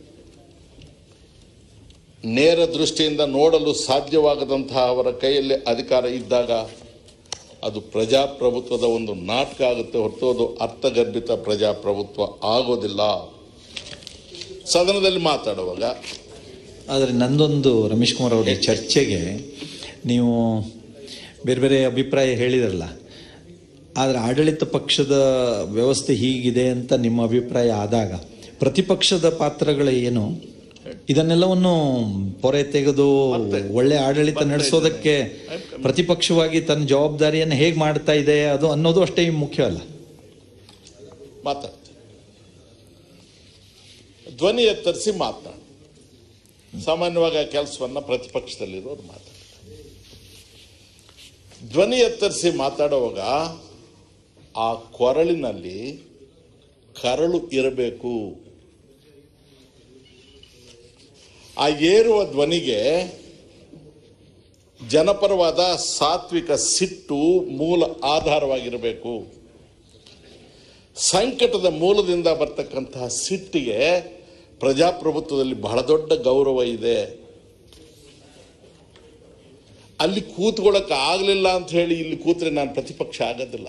ನೇರ ದೃಷ್ಟಿಯಿಂದ ನೋಡಲು ಸಾಧ್ಯವಾಗದಂತಹ ಅವರ ಕೈಯಲ್ಲಿ ಅಧಿಕಾರ ಇದ್ದಾಗ ಅದು ಪ್ರಜಾಪ್ರಭುತ್ವದ ಒಂದು ನಾಟಕ ಆಗುತ್ತೆ ಹೊರತು ಅದು ಅರ್ಥಗರ್ಭಿತ ಪ್ರಜಾಪ್ರಭುತ್ವ ಆಗೋದಿಲ್ಲ ಸದನದಲ್ಲಿ ಮಾತಾಡುವಾಗ ಆದರೆ ನಂದೊಂದು ರಮೇಶ್ ಕುಮಾರ್ ಅವರ ಚರ್ಚೆಗೆ ನೀವು ಬೇರೆ ಬೇರೆ ಅಭಿಪ್ರಾಯ ಹೇಳಿದ್ರಲ್ಲ ಆದರೆ ಆಡಳಿತ ಪಕ್ಷದ ವ್ಯವಸ್ಥೆ ಹೀಗಿದೆ ಅಂತ ನಿಮ್ಮ ಅಭಿಪ್ರಾಯ ಆದಾಗ ಪ್ರತಿಪಕ್ಷದ ಪಾತ್ರಗಳು ಏನು ಇದನ್ನೆಲ್ಲವನ್ನು ಪೊರೆ ತೆಗೆದು ಒಳ್ಳೆ ಆಡಳಿತ ನಡೆಸೋದಕ್ಕೆ ಪ್ರತಿಪಕ್ಷವಾಗಿ ತನ್ನ ಜವಾಬ್ದಾರಿಯನ್ನು ಹೇಗೆ ಮಾಡ್ತಾ ಇದೆ ಅದು ಅನ್ನೋದು ಅಷ್ಟೇ ಮುಖ್ಯ ಅಲ್ಲ ಮಾತಾಡ್ತೀನಿ ಧ್ವನಿ ಎತ್ತರಿಸಿ ಮಾತನಾಡಿ ಸಾಮಾನ್ಯವಾಗಿ ಆ ಕೆಲಸವನ್ನ ಪ್ರತಿಪಕ್ಷದಲ್ಲಿರೋರು ಮಾತಾಡ್ತಾರೆ ಧ್ವನಿ ಎತ್ತರಿಸಿ ಮಾತಾಡುವಾಗ ಆ ಕೊರಳಿನಲ್ಲಿ ಕರಳು ಇರಬೇಕು ಆ ಏರುವ ಧ್ವನಿಗೆ ಜನಪರವಾದ ಸಾತ್ವಿಕ ಸಿಟ್ಟು ಮೂಲ ಆಧಾರವಾಗಿರಬೇಕು ಸಂಕಟದ ಮೂಲದಿಂದ ಬರ್ತಕ್ಕಂತಹ ಸಿಟ್ಟಿಗೆ ಪ್ರಜಾಪ್ರಭುತ್ವದಲ್ಲಿ ಬಹಳ ದೊಡ್ಡ ಗೌರವ ಇದೆ ಅಲ್ಲಿ ಕೂತ್ಕೊಳ್ಳೋಕೆ ಆಗಲಿಲ್ಲ ಅಂತ ಹೇಳಿ ಇಲ್ಲಿ ಕೂತ್ರೆ ನಾನು ಪ್ರತಿಪಕ್ಷ ಆಗೋದಿಲ್ಲ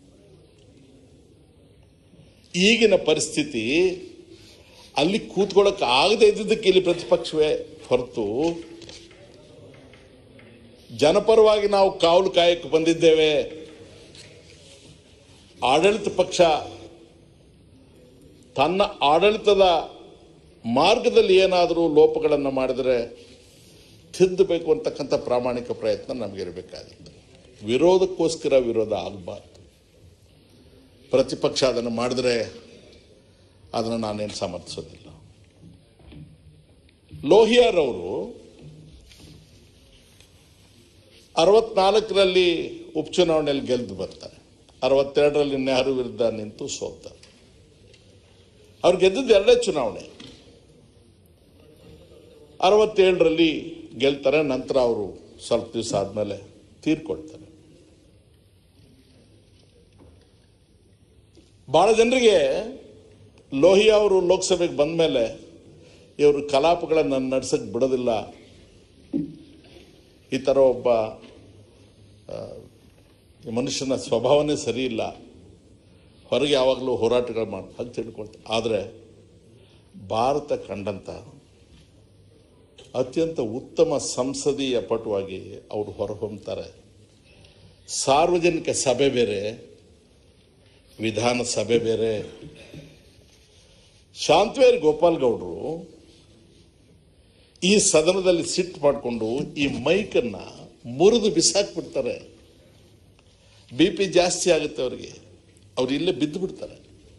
ಈಗಿನ ಪರಿಸ್ಥಿತಿ ಅಲ್ಲಿ ಕೂತ್ಕೊಳ್ಳೋಕೆ ಆಗದೆ ಇದ್ದಿದ್ದಕ್ಕೆ ಇಲ್ಲಿ ಪ್ರತಿಪಕ್ಷವೇ ಹೊರತು ಜನಪರವಾಗಿ ನಾವು ಕಾವಲು ಕಾಯಕ್ಕೆ ಬಂದಿದ್ದೇವೆ ಆಡಳಿತ ಪಕ್ಷ ತನ್ನ ಆಡಳಿತದ ಮಾರ್ಗದಲ್ಲಿ ಏನಾದರೂ ಲೋಪಗಳನ್ನು ಮಾಡಿದರೆ ತಿದ್ದಬೇಕು ಅಂತಕ್ಕಂಥ ಪ್ರಾಮಾಣಿಕ ಪ್ರಯತ್ನ ನಮಗಿರಬೇಕಾಗಿತ್ತು ವಿರೋಧಕ್ಕೋಸ್ಕರ ವಿರೋಧ ಆಗಬಾರ್ದು ಪ್ರತಿಪಕ್ಷ ಅದನ್ನು ಮಾಡಿದ್ರೆ ಅದನ್ನು ನಾನೇನು ಸಮರ್ಥಿಸೋದಿಲ್ಲ ಲೋಹಿಯಾರ್ ಅವರು ಅರವತ್ನಾಲ್ಕರಲ್ಲಿ ಉಪಚುನಾವಣೆಯಲ್ಲಿ ಗೆದ್ದು ಬರ್ತಾರೆ ಅರವತ್ತೆರಡರಲ್ಲಿ ನೆಹರು ವಿರುದ್ಧ ನಿಂತು ಸೋತ್ತಾರೆ ಅವ್ರು ಗೆದ್ದದ್ದು ಎರಡೇ ಚುನಾವಣೆ ಅರವತ್ತೇಳರಲ್ಲಿ ಗೆಲ್ತಾರೆ ನಂತರ ಅವರು ಸ್ವಲ್ಪ ದಿವಸ ಆದಮೇಲೆ ತೀರ್ಕೊಳ್ತಾರೆ ಭಾಳ ಜನರಿಗೆ ಲೋಹಿಯಾ ಅವರು ಲೋಕಸಭೆಗೆ ಬಂದ ಮೇಲೆ ಇವರು ಕಲಾಪಗಳನ್ನು ನಡೆಸಕ್ಕೆ ಬಿಡೋದಿಲ್ಲ ಈ ಥರ ಒಬ್ಬ ಆ, ಈ ಮನುಷ್ಯನ ಸ್ವಭಾವನೇ ಸರಿ ಇಲ್ಲ ಹೊರಗೆ ಯಾವಾಗಲೂ ಹೋರಾಟಗಳು ಮಾಡಿ ಹಾಗೆ ತಿಳ್ಕೊಳ್ತಾರೆ ಆದರೆ ಭಾರತ ಕಂಡಂಥ ಅತ್ಯಂತ ಉತ್ತಮ ಸಂಸದೀಯ ಪಟುವಾಗಿ ಅವರು ಹೊರಹೊಮ್ತಾರೆ ಸಾರ್ವಜನಿಕ ಸಭೆ ಬೇರೆ ವಿಧಾನಸಭೆ ಬೇರೆ ಶಾಂತವೇರ್ ಗೋಪಾಲ್ ಗೌಡರು ಈ ಸದನದಲ್ಲಿ ಸಿಟ್ಟು ಮಾಡಿಕೊಂಡು ಈ ಮೈಕನ್ನ ಮುರಿದು ಬಿಸಾಕ್ಬಿಡ್ತಾರೆ ಬಿ ಪಿ ಜಾಸ್ತಿ ಆಗುತ್ತೆ ಅವರಿಗೆ ಅವ್ರು ಇಲ್ಲೇ ಬಿದ್ದು ಬಿಡ್ತಾರೆ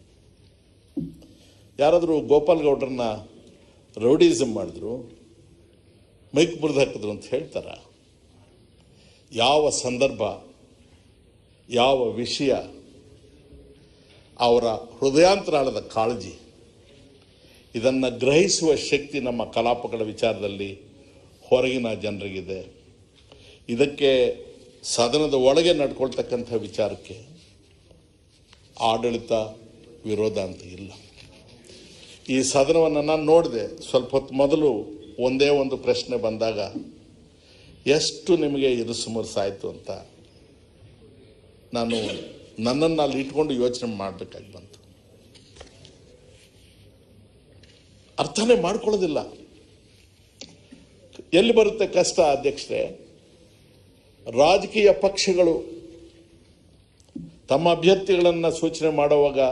ಯಾರಾದರೂ ಗೋಪಾಲ್ ಗೌಡ್ರನ್ನ ರೌಡಿಸಮ್ ಮಾಡಿದ್ರು ಮೈಕ್ ಮುರಿದು ಹಾಕಿದ್ರು ಅಂತ ಹೇಳ್ತಾರ ಯಾವ ಸಂದರ್ಭ ಯಾವ ವಿಷಯ ಅವರ ಹೃದಯಾಂತರಾಳದ ಕಾಳಜಿ ಇದನ್ನು ಗ್ರಹಿಸುವ ಶಕ್ತಿ ನಮ್ಮ ಕಲಾಪಗಳ ವಿಚಾರದಲ್ಲಿ ಹೊರಗಿನ ಜನರಿಗಿದೆ ಇದಕ್ಕೆ ಸದನದ ಒಳಗೆ ನಡ್ಕೊಳ್ತಕ್ಕಂಥ ವಿಚಾರಕ್ಕೆ ಆಡಳಿತ ವಿರೋಧ ಅಂತ ಇಲ್ಲ ಈ ಸದನವನ್ನು ನಾನು ನೋಡಿದೆ ಸ್ವಲ್ಪ ಹೊತ್ತು ಮೊದಲು ಒಂದೇ ಒಂದು ಪ್ರಶ್ನೆ ಬಂದಾಗ ಎಷ್ಟು ನಿಮಗೆ ಇರುಸುಮುರುಸಾಯಿತು ಅಂತ ನಾನು ನನ್ನನ್ನು ಅಲ್ಲಿ ಇಟ್ಕೊಂಡು ಯೋಚನೆ ಮಾಡಬೇಕಾಗಿ ಬಂತು ಅರ್ಥನೇ ಮಾಡ್ಕೊಳ್ಳೋದಿಲ್ಲ ಎಲ್ಲಿ ಬರುತ್ತೆ ಕಷ್ಟ ಅಧ್ಯಕ್ಷರೇ ರಾಜಕೀಯ ಪಕ್ಷಗಳು ತಮ್ಮ ಅಭ್ಯರ್ಥಿಗಳನ್ನು ಸೂಚನೆ ಮಾಡುವಾಗ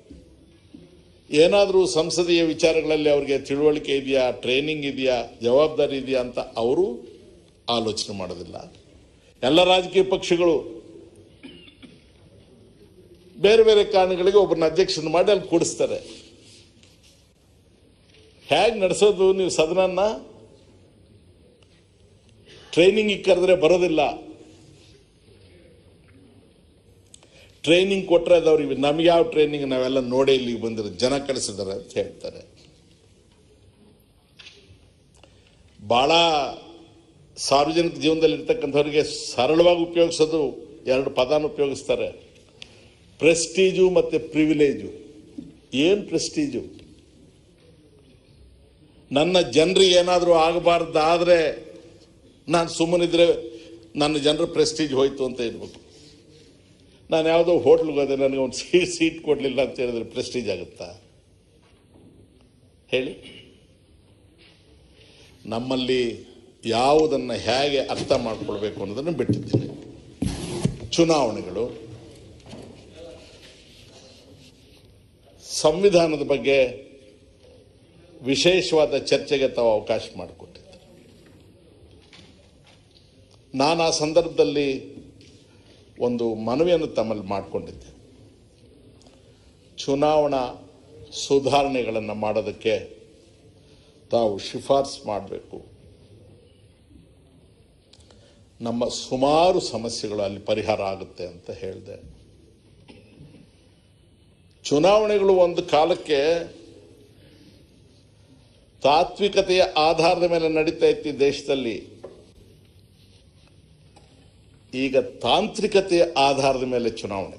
ಏನಾದರೂ ಸಂಸದೀಯ ವಿಚಾರಗಳಲ್ಲಿ ಅವರಿಗೆ ತಿಳುವಳಿಕೆ ಇದೆಯಾ ಟ್ರೈನಿಂಗ್ ಇದೆಯಾ ಜವಾಬ್ದಾರಿ ಇದೆಯಾ ಅಂತ ಅವರು ಆಲೋಚನೆ ಮಾಡೋದಿಲ್ಲ ಎಲ್ಲ ರಾಜಕೀಯ ಪಕ್ಷಗಳು ಬೇರೆ ಬೇರೆ ಕಾರಣಗಳಿಗೆ ಒಬ್ಬರನ್ನ ಅಧ್ಯಕ್ಷನ ಮಾಡಿ ಅಲ್ಲಿ ಕೂಡಿಸ್ತಾರೆ ಹೇಗೆ ನಡೆಸೋದು ನೀವು ಸದನನ್ನ ಟ್ರೈನಿಂಗ್ ಕರೆದ್ರೆ ಬರೋದಿಲ್ಲ ಟ್ರೈನಿಂಗ್ ಕೊಟ್ಟರೆ ಅದು ಅವ್ರಿಗೆ ನಮ್ಗೆ ಯಾವ ಟ್ರೈನಿಂಗ್ ನಾವೆಲ್ಲ ನೋಡೇ ಇಲ್ಲಿಗೆ ಬಂದಿರೋ ಜನ ಕಳಿಸಿದ್ದಾರೆ ಅಂತ ಹೇಳ್ತಾರೆ ಭಾಳ ಸಾರ್ವಜನಿಕ ಜೀವನದಲ್ಲಿ ಇರ್ತಕ್ಕಂಥವ್ರಿಗೆ ಸರಳವಾಗಿ ಉಪಯೋಗಿಸೋದು ಎರಡು ಪದಾನ ಉಪಯೋಗಿಸ್ತಾರೆ ಪ್ರೆಸ್ಟೀಜು ಮತ್ತು ಪ್ರಿವಿಲೇಜು ಏನು ಪ್ರೆಸ್ಟೀಜು ನನ್ನ ಜನರಿಗೆ ಏನಾದರೂ ಆಗಬಾರ್ದಾದ್ರೆ ನಾನು ಸುಮ್ಮನಿದ್ರೆ ನನ್ನ ಜನರ ಪ್ರೆಸ್ಟೀಜ್ ಹೋಯ್ತು ಅಂತ ಇರ್ಬೇಕು ನಾನು ಯಾವುದೋ ಹೋಟ್ಲ್ಗೆ ಹೋದೆ ನನಗೆ ಒಂದು ಸೀಟ್ ಸೀಟ್ ಕೊಡಲಿಲ್ಲ ಅಂತ ಹೇಳಿದ್ರೆ ಪ್ರೆಸ್ಟೀಜ್ ಆಗುತ್ತಾ ಹೇಳಿ ನಮ್ಮಲ್ಲಿ ಯಾವುದನ್ನು ಹೇಗೆ ಅರ್ಥ ಮಾಡ್ಕೊಳ್ಬೇಕು ಅನ್ನೋದನ್ನು ಬಿಟ್ಟಿದ್ದೀನಿ ಚುನಾವಣೆಗಳು ಸಂವಿಧಾನದ ಬಗ್ಗೆ ವಿಶೇಷವಾದ ಚರ್ಚೆಗೆ ತಾವು ಅವಕಾಶ ಮಾಡಿಕೊಟ್ಟಿದ್ದೆ ನಾನು ಆ ಸಂದರ್ಭದಲ್ಲಿ ಒಂದು ಮನವಿಯನ್ನು ತಮ್ಮಲ್ಲಿ ಮಾಡಿಕೊಂಡಿದ್ದೆ ಚುನಾವಣಾ ಸುಧಾರಣೆಗಳನ್ನು ಮಾಡೋದಕ್ಕೆ ತಾವು ಶಿಫಾರಸು ಮಾಡಬೇಕು ನಮ್ಮ ಸುಮಾರು ಸಮಸ್ಯೆಗಳು ಅಲ್ಲಿ ಪರಿಹಾರ ಆಗುತ್ತೆ ಅಂತ ಹೇಳಿದೆ ಚುನಾವಣೆಗಳು ಒಂದು ಕಾಲಕ್ಕೆ ತಾತ್ವಿಕತೆಯ ಆಧಾರದ ಮೇಲೆ ನಡೀತಾ ಇತ್ತು ಈ ದೇಶದಲ್ಲಿ ಈಗ ತಾಂತ್ರಿಕತೆಯ ಆಧಾರದ ಮೇಲೆ ಚುನಾವಣೆ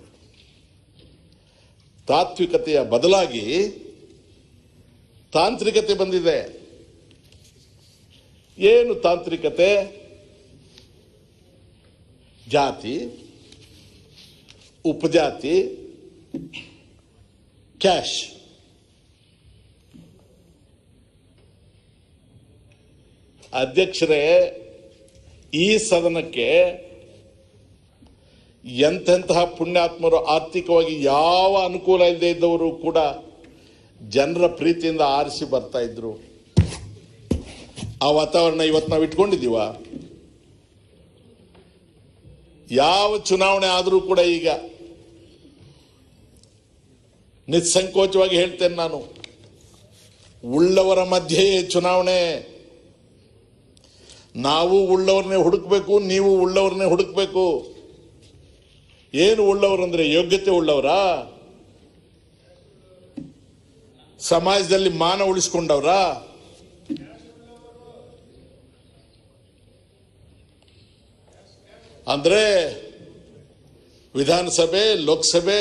ತಾತ್ವಿಕತೆಯ ಬದಲಾಗಿ ತಾಂತ್ರಿಕತೆ ಬಂದಿದೆ ಏನು ತಾಂತ್ರಿಕತೆ ಜಾತಿ ಉಪಜಾತಿ ಕ್ಯಾಶ್ ಅಧ್ಯಕ್ಷರೇ ಈ ಸದನಕ್ಕೆ ಎಂತೆಂತಹ ಪುಣ್ಯಾತ್ಮರು ಆರ್ಥಿಕವಾಗಿ ಯಾವ ಅನುಕೂಲ ಇಲ್ಲದೆ ಇದ್ದವರು ಕೂಡ ಜನರ ಪ್ರೀತಿಯಿಂದ ಆರಿಸಿ ಬರ್ತಾ ಇದ್ರು ಆ ವಾತಾವರಣ ಇವತ್ತು ನಾವು ಇಟ್ಕೊಂಡಿದ್ದೀವ ಯಾವ ಚುನಾವಣೆ ಆದರೂ ಕೂಡ ಈಗ ನಿಸ್ಸಂಕೋಚವಾಗಿ ಹೇಳ್ತೇನೆ ನಾನು ಉಳ್ಳವರ ಮಧ್ಯೆಯೇ ಚುನಾವಣೆ ನಾವು ಉಳ್ಳವ್ರನ್ನೇ ಹುಡುಕ್ಬೇಕು ನೀವು ಉಳ್ಳವ್ರನ್ನೇ ಹುಡುಕ್ಬೇಕು ಏನು ಉಳ್ಳವರಂದ್ರೆ ಯೋಗ್ಯತೆ ಉಳ್ಳವರಾ ಸಮಾಜದಲ್ಲಿ ಮಾನ ಉಳಿಸ್ಕೊಂಡವ್ರಾ ಅಂದ್ರೆ ವಿಧಾನಸಭೆ ಲೋಕಸಭೆ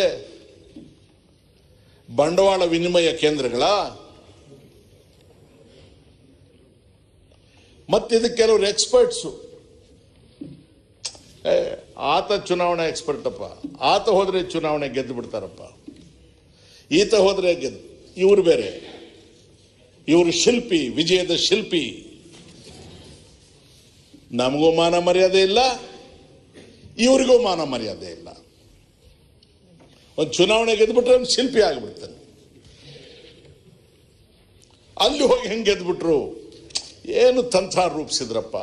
ಬಂಡವಾಳ ವಿನಿಮಯ ಕೇಂದ್ರಗಳ ಮತ್ತಿದಕ್ಕೆ ಕೆಲವರು ಎಕ್ಸ್ಪರ್ಟ್ಸು ಏ, ಆತ ಚುನಾವಣಾ ಎಕ್ಸ್ಪರ್ಟ್ ಅಪ್ಪ ಆತ ಹೋದ್ರೆ ಚುನಾವಣೆ ಗೆದ್ದು ಬಿಡ್ತಾರಪ್ಪ ಈತ ಹೋದ್ರೆ ಗೆದ್ದು ಇವರು ಬೇರೆ ಇವರು ಶಿಲ್ಪಿ ವಿಜಯದ ಶಿಲ್ಪಿ ನಮಗೂ ಮಾನ ಮರ್ಯಾದೆ ಇಲ್ಲ ಇವರಿಗೂ ಮಾನ ಮರ್ಯಾದೆ ಇಲ್ಲ ಒಂದು ಚುನಾವಣೆ ಗೆದ್ಬಿಟ್ರೆ ಒಂದು ಶಿಲ್ಪಿ ಆಗಿಬಿಡ್ತಾನೆ ಅಲ್ಲಿ ಹೋಗಿ ಹೆಂಗೆ ಗೆದ್ಬಿಟ್ರು ಏನು ತಂತ್ರ ರೂಪಿಸಿದ್ರಪ್ಪ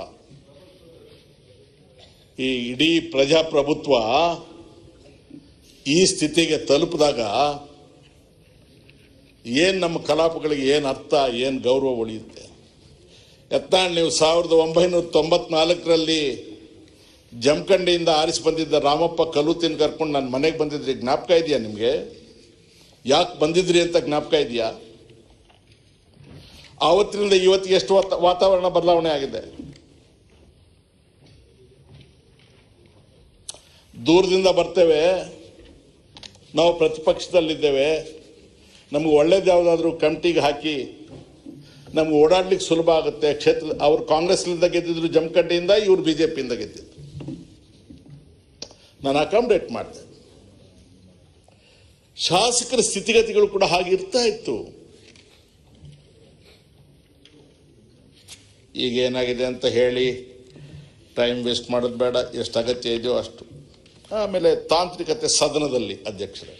ಈ ಇಡೀ ಪ್ರಜಾಪ್ರಭುತ್ವ ಈ ಸ್ಥಿತಿಗೆ ತಲುಪಿದಾಗ ಏನ್ ನಮ್ಮ ಕಲಾಪಗಳಿಗೆ ಏನು ಅರ್ಥ ಏನು ಗೌರವ ಉಳಿಯುತ್ತೆ ಯತ್ನಾಳ್ ನೀವು ಸಾವಿರದ ಒಂಬೈನೂರ ತೊಂಬತ್ನಾಲ್ಕರಲ್ಲಿ ಜಮಖಂಡಿಯಿಂದ ಆರಿಸಿ ಬಂದಿದ್ದ ರಾಮಪ್ಪ ಕಲೂತಿನ ಕರ್ಕೊಂಡು ನನ್ನ ಮನೆಗೆ ಬಂದಿದ್ರಿ ಜ್ಞಾಪಕ ಇದೆಯಾ ನಿಮಗೆ ಯಾಕೆ ಬಂದಿದ್ರಿ ಅಂತ ಜ್ಞಾಪಕ ಇದೆಯಾ ಆವತ್ತಿನಿಂದ ಇವತ್ತಿಗೆ ಎಷ್ಟು ವಾತ- ವಾತಾವರಣ ಬದಲಾವಣೆ ಆಗಿದೆ ದೂರದಿಂದ ಬರ್ತೇವೆ ನಾವು ಪ್ರತಿಪಕ್ಷದಲ್ಲಿದ್ದೇವೆ ನಮ್ಗೆ ಒಳ್ಳೇದು ಯಾವುದಾದ್ರೂ ಕಮಿಟಿಗೆ ಹಾಕಿ ನಮ್ಗೆ ಓಡಾಡ್ಲಿಕ್ಕೆ ಸುಲಭ ಆಗುತ್ತೆ ಕ್ಷೇತ್ರ ಅವ್ರು ಕಾಂಗ್ರೆಸ್ನಿಂದ ಗೆದ್ದಿದ್ರು ಜಮಖಂಡಿಯಿಂದ ಇವ್ರು ಬಿಜೆಪಿಯಿಂದ ಗೆದ್ದಿದ್ರು ನಾನು ಅಕಾಮಿಡೇಟ್ ಮಾಡಿದೆ ಶಾಸಕರ ಸ್ಥಿತಿಗತಿಗಳು ಕೂಡ ಹಾಗೆ ಇರ್ತಾ ಇತ್ತು ಈಗ ಏನಾಗಿದೆ ಅಂತ ಹೇಳಿ ಟೈಮ್ ವೇಸ್ಟ್ ಮಾಡೋದು ಬೇಡ ಎಷ್ಟು ಅಗತ್ಯ ಇದೆಯೋ ಅಷ್ಟು ಆಮೇಲೆ ತಾಂತ್ರಿಕತೆ ಸದನದಲ್ಲಿ ಅಧ್ಯಕ್ಷರೇ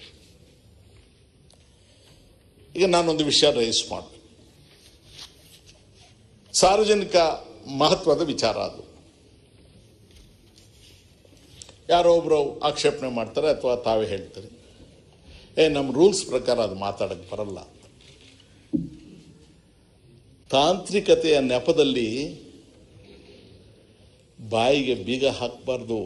ಈಗ ನಾನೊಂದು ವಿಷಯ ರೈಸ್ ಮಾಡಿ ಸಾರ್ವಜನಿಕ ಮಹತ್ವದ ವಿಚಾರ ಅದು ಯಾರೋ ಒಬ್ರು ಆಕ್ಷೇಪಣೆ ಮಾಡ್ತಾರೆ ಅಥವಾ ತಾವೇ ಹೇಳ್ತಾರೆ ಏ ನಮ್ಮ ರೂಲ್ಸ್ ಪ್ರಕಾರ ಅದು ಮಾತಾಡಕ್ಕೆ ಬರಲ್ಲ ತಾಂತ್ರಿಕತೆಯ ನೆಪದಲ್ಲಿ ಬಾಯಿಗೆ ಬೀಗ ಹಾಕಬಾರ್ದು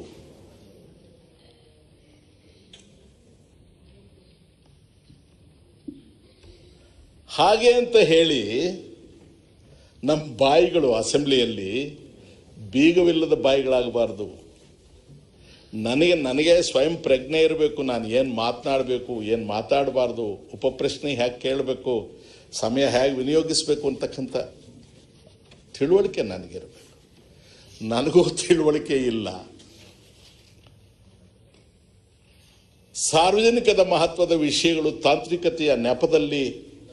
ಹಾಗೆ ಅಂತ ಹೇಳಿ ನಮ್ಮ ಬಾಯಿಗಳು ಅಸೆಂಬ್ಲಿಯಲ್ಲಿ ಬೀಗವಿಲ್ಲದ ಬಾಯಿಗಳಾಗಬಾರ್ದು ನನಗೆ ನನಗೆ ಸ್ವಯಂ ಪ್ರಜ್ಞೆ ಇರಬೇಕು ನಾನು ಏನು ಮಾತನಾಡಬೇಕು ಏನು ಮಾತಾಡಬಾರ್ದು ಉಪಪ್ರಶ್ನೆ ಹೇಗೆ ಕೇಳಬೇಕು ಸಮಯ ಹೇಗೆ ವಿನಿಯೋಗಿಸಬೇಕು ಅಂತಕ್ಕಂಥ ತಿಳುವಳಿಕೆ ನನಗಿರಬೇಕು ನನಗೂ ತಿಳುವಳಿಕೆ ಇಲ್ಲ ಸಾರ್ವಜನಿಕದ ಮಹತ್ವದ ವಿಷಯಗಳು ತಾಂತ್ರಿಕತೆಯ ನೆಪದಲ್ಲಿ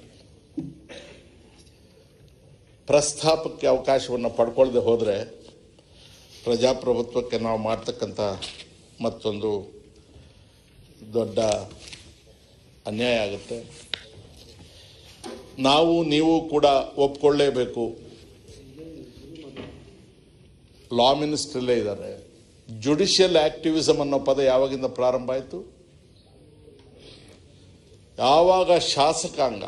ಪ್ರಸ್ತಾಪಕ್ಕೆ ಅವಕಾಶವನ್ನು ಪಡ್ಕೊಳ್ಳದೆ ಹೋದರೆ ಪ್ರಜಾಪ್ರಭುತ್ವಕ್ಕೆ ನಾವು ಮಾಡ್ತಕ್ಕಂಥ ಮತ್ತೊಂದು ದೊಡ್ಡ ಅನ್ಯಾಯ ಆಗುತ್ತೆ ನಾವು ನೀವು ಕೂಡ ಒಪ್ಕೊಳ್ಳೇಬೇಕು ಲಾ ಮಿನಿಸ್ಟ್ರಲ್ಲೇ ಇದ್ದಾರೆ ಜುಡಿಷಿಯಲ್ ಆಕ್ಟಿವಿಸಮ್ ಅನ್ನೋ ಪದ ಯಾವಾಗಿಂದ ಪ್ರಾರಂಭ ಆಯಿತು ಯಾವಾಗ ಶಾಸಕಾಂಗ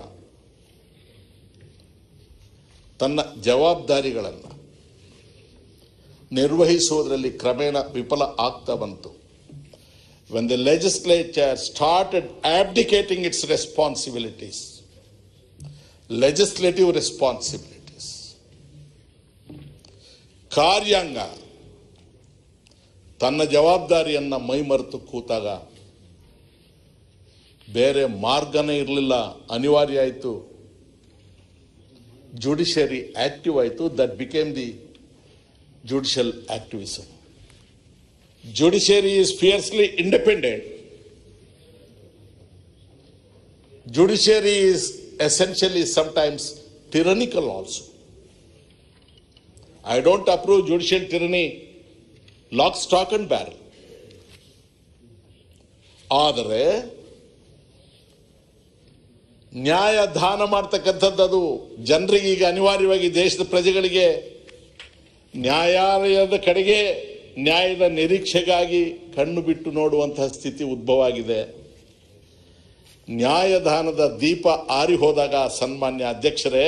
ತನ್ನ ಜವಾಬ್ದಾರಿಗಳನ್ನು ನಿರ್ವಹಿಸುವುದರಲ್ಲಿ ಕ್ರಮೇಣ ವಿಫಲ ಆಗ್ತಾ ಬಂತು when the legislature started abdicating its responsibilities legislative responsibilities ಕಾರ್ಯಾಂಗ ತನ್ನ ಜವಾಬ್ದಾರಿಯನ್ನ ಮೈಮರೆತು ಕೂತಾಗ ಬೇರೆ ಮಾರ್ಗನೇ ಇರಲಿಲ್ಲ ಅನಿವಾರ್ಯ ಆಯಿತು ಜುಡಿಷಿಯರಿ ಆಕ್ಟಿವ್ ಆಯಿತು that became the judicial activism judiciary is fiercely independent judiciary is essentially sometimes tyrannical also. I don't approve judicial tyranny, lock, stock and barrel. ಆದರೆ ನ್ಯಾಯ ದಾನ ಮಾಡ್ತಕ್ಕಂಥದ್ದು ಅದು ಜನರಿಗೆ ಈಗ ಅನಿವಾರ್ಯವಾಗಿ ದೇಶದ ಪ್ರಜೆಗಳಿಗೆ ನ್ಯಾಯಾಲಯದ ಕಡೆಗೆ ನ್ಯಾಯದ ನಿರೀಕ್ಷೆಗಾಗಿ ಕಣ್ಣು ಬಿಟ್ಟು ನೋಡುವಂತಹ ಸ್ಥಿತಿ ಉದ್ಭವ ಆಗಿದೆ ನ್ಯಾಯದಾನದ ದೀಪ ಆರಿ ಹೋದಾಗ ಸನ್ಮಾನ್ಯ ಅಧ್ಯಕ್ಷರೇ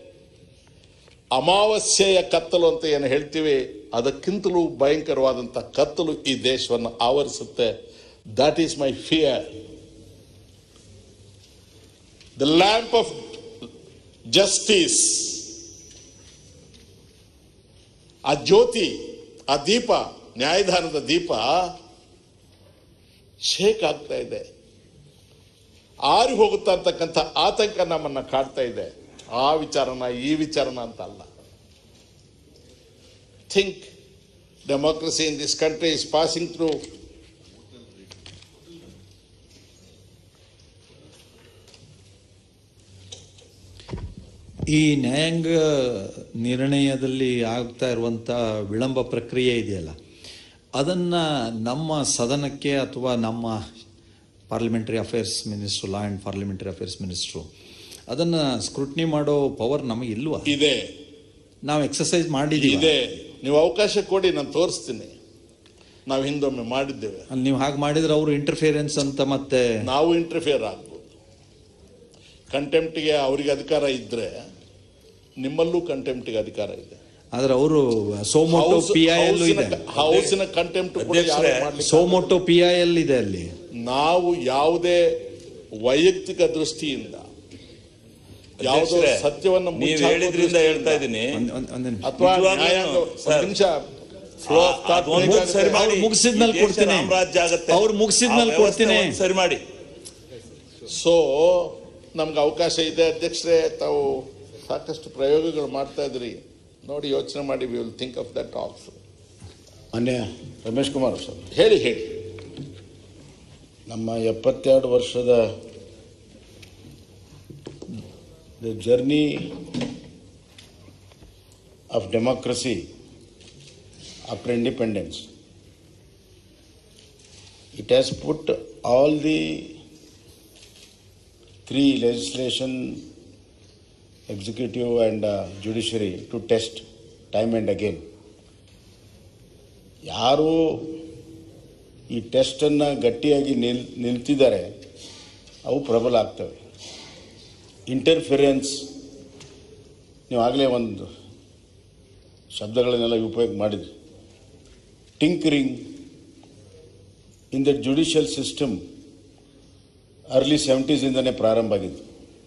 ಅಮಾವಾಸ್ಯೆಯ ಕತ್ತಲು ಅಂತ ಏನು ಹೇಳ್ತೀವಿ ಅದಕ್ಕಿಂತಲೂ ಭಯಂಕರವಾದಂಥ ಕತ್ತಲು ಈ ದೇಶವನ್ನು ಆವರಿಸುತ್ತೆ that is my fear the lamp of justice ಆ ಜ್ಯೋತಿ ಆ ದೀಪ ನ್ಯಾಯದಾನದ ದೀಪ ಶೇಕ್ ಆಗ್ತಾ ಇದೆ ಆರಿ ಹೋಗುತ್ತಾ ಅಂತಕ್ಕಂಥ ಆತಂಕ ನಮ್ಮನ್ನ ಕಾಡ್ತಾ ಇದೆ ಆ ವಿಚಾರನ ಈ ವಿಚಾರನ ಅಂತ ಅಲ್ಲ think democracy in this country is passing through ಈ ನ್ಯಾಯಾಂಗ ನಿರ್ಣಯದಲ್ಲಿ ಆಗ್ತಾ ಇರುವಂತ ವಿಳಂಬ ಪ್ರಕ್ರಿಯೆ ಇದೆಯಲ್ಲ ಅದನ್ನ ನಮ್ಮ ಸದನಕ್ಕೆ ಅಥವಾ ನಮ್ಮ parliamentary affairs minister law and parliamentary affairs minister ಅದನ್ನ ಸ್ಕ್ರೂಟ್ನಿ ಮಾಡೋ ಪವರ್ ನಮಗೆ ಇಲ್ವಾ ಇದೆ ನಾವು ಎಕ್ಸರ್ಸೈಸ್ ಮಾಡಿದೀವಿ ಇದೆ ನೀವು ಅವಕಾಶ ಕೊಡಿ ನಾನು ತೋರಿಸ್ತೀನಿ ನಾವು ಹಿಂದೊಮ್ಮೆ ಮಾಡಿದ್ದೇವೆ ಅಲ್ಲಿ ನೀವು ಹಾಗೆ ಮಾಡಿದ್ರೆ ಅವರು ಇಂಟರ್ಫಿಯರೆನ್ಸ್ ಅಂತ ಮತ್ತೆ ನಾವು ಇಂಟರ್ಫಿಯರ್ ಆಗ್ಬೋದು ಕಂಟೆಂಪ್ಟಿಗೆ ಅವರಿಗೆ ಅಧಿಕಾರ ಇದ್ರೆ ನಿಮ್ಮಲ್ಲೂ ಕಂಟೆಂಪ್ಟಿಗೆ ಅಧಿಕಾರ ಇದೆ ಆದ್ರೆ ಅವರು ಸೋಮೋಟೋ ಪಿ ಐ ಎಲ್ ಇದೆ ಹೌಸಿನ ಕಂಟೆಂಪ್ಟ್ ಕೂಡ ಯಾರು ಅಧ್ಯಕ್ಷರೇ, ಮಾಡ್ಲಿಕ್ಕೆ ಸೋಮೋಟೋ ಪಿ ಐ ಎಲ್ ಇದೆ ಅಲ್ಲಿ ನಾವು ಯಾವುದೇ ವೈಯಕ್ತಿಕ ದೃಷ್ಟಿಯಿಂದ ಯಾವುದೋ ಅಧ್ಯಕ್ಷರೇ, ಸತ್ಯವನ್ನು ನೀವ್ ಮುಚ್ಚಾಕೋ ಹೇಳಿದ್ರಿಂದ ಹೇಳ್ತಾ ದೃಷ್ಟಿಯಿಂದ ಇದ್ದೀನಿ ಒಂದ್- ಒಂದ್- ಒಂದ್ ನಿಮಿಷ. ಅಥವಾ ನಿಜವಾಗ್ಲೂ ನ್ಯಾಯಾಂಗ ಸರ್, ಒಂದ್ ನಿಮಿಷ ಫ್ಲೋ ಆಫ್ ಆ- ಥಾಟ್ ಅದೊಂದು ಬೇಕಾಗುತ್ತೆ. ಸರಿ ಮಾಡಿ. ಅವ್ರು ಮುಗಿಸಿದ್ಮೇಲೆ ಈ ದೇಶ ಕೊಡ್ತೀನಿ. ರಾಮರಾಜ್ಯ ಆಗತ್ತೆ ಅವ್ರು ಮುಗಿಸಿದ್ಮೇಲೆ ಆ ವ್ಯವಸ್ಥೆ ಕೊಡ್ತೀನಿ. ಒಂದ್ ಸರಿ ಮಾಡಿ ಸೊ ನಮ್ಗೆ ಅವಕಾಶ ಇದೆ ಅಧ್ಯಕ್ಷರೇ ತಾವು ಸಾಕಷ್ಟು ಪ್ರಯೋಗಗಳು ಮಾಡ್ತಾ ಇದ್ರಿ ನೋಡಿ ಯೋಚನೆ ಮಾಡಿ we will think of that also ಮಾನ್ಯ ರಮೇಶ್ ಕುಮಾರ್ ಸರ್ ಹೇಳಿ ಹೇಳಿ ನಮ್ಮ ಎಪ್ಪತ್ತೆರಡು ವರ್ಷದ the journey of democracy after independence it has put all the three legislation executive and judiciary to test time and again ಯಾರು ಈ ಟೆಸ್ಟನ್ನು ಗಟ್ಟಿಯಾಗಿ ನಿಲ್ ನಿಲ್ತಿದ್ದಾರೆ ಅವು ಪ್ರಬಲ ಆಗ್ತವೆ ಇಂಟರ್ಫಿರೆನ್ಸ್ ನೀವು ಆಗಲೇ ಒಂದು ಶಬ್ದಗಳನ್ನೆಲ್ಲ ಉಪಯೋಗ ಮಾಡಿದ್ರಿ tinkering in the judicial system early ಸೆವೆಂಟೀಸಿಂದನೇ ಪ್ರಾರಂಭ ಆಗಿದ್ದು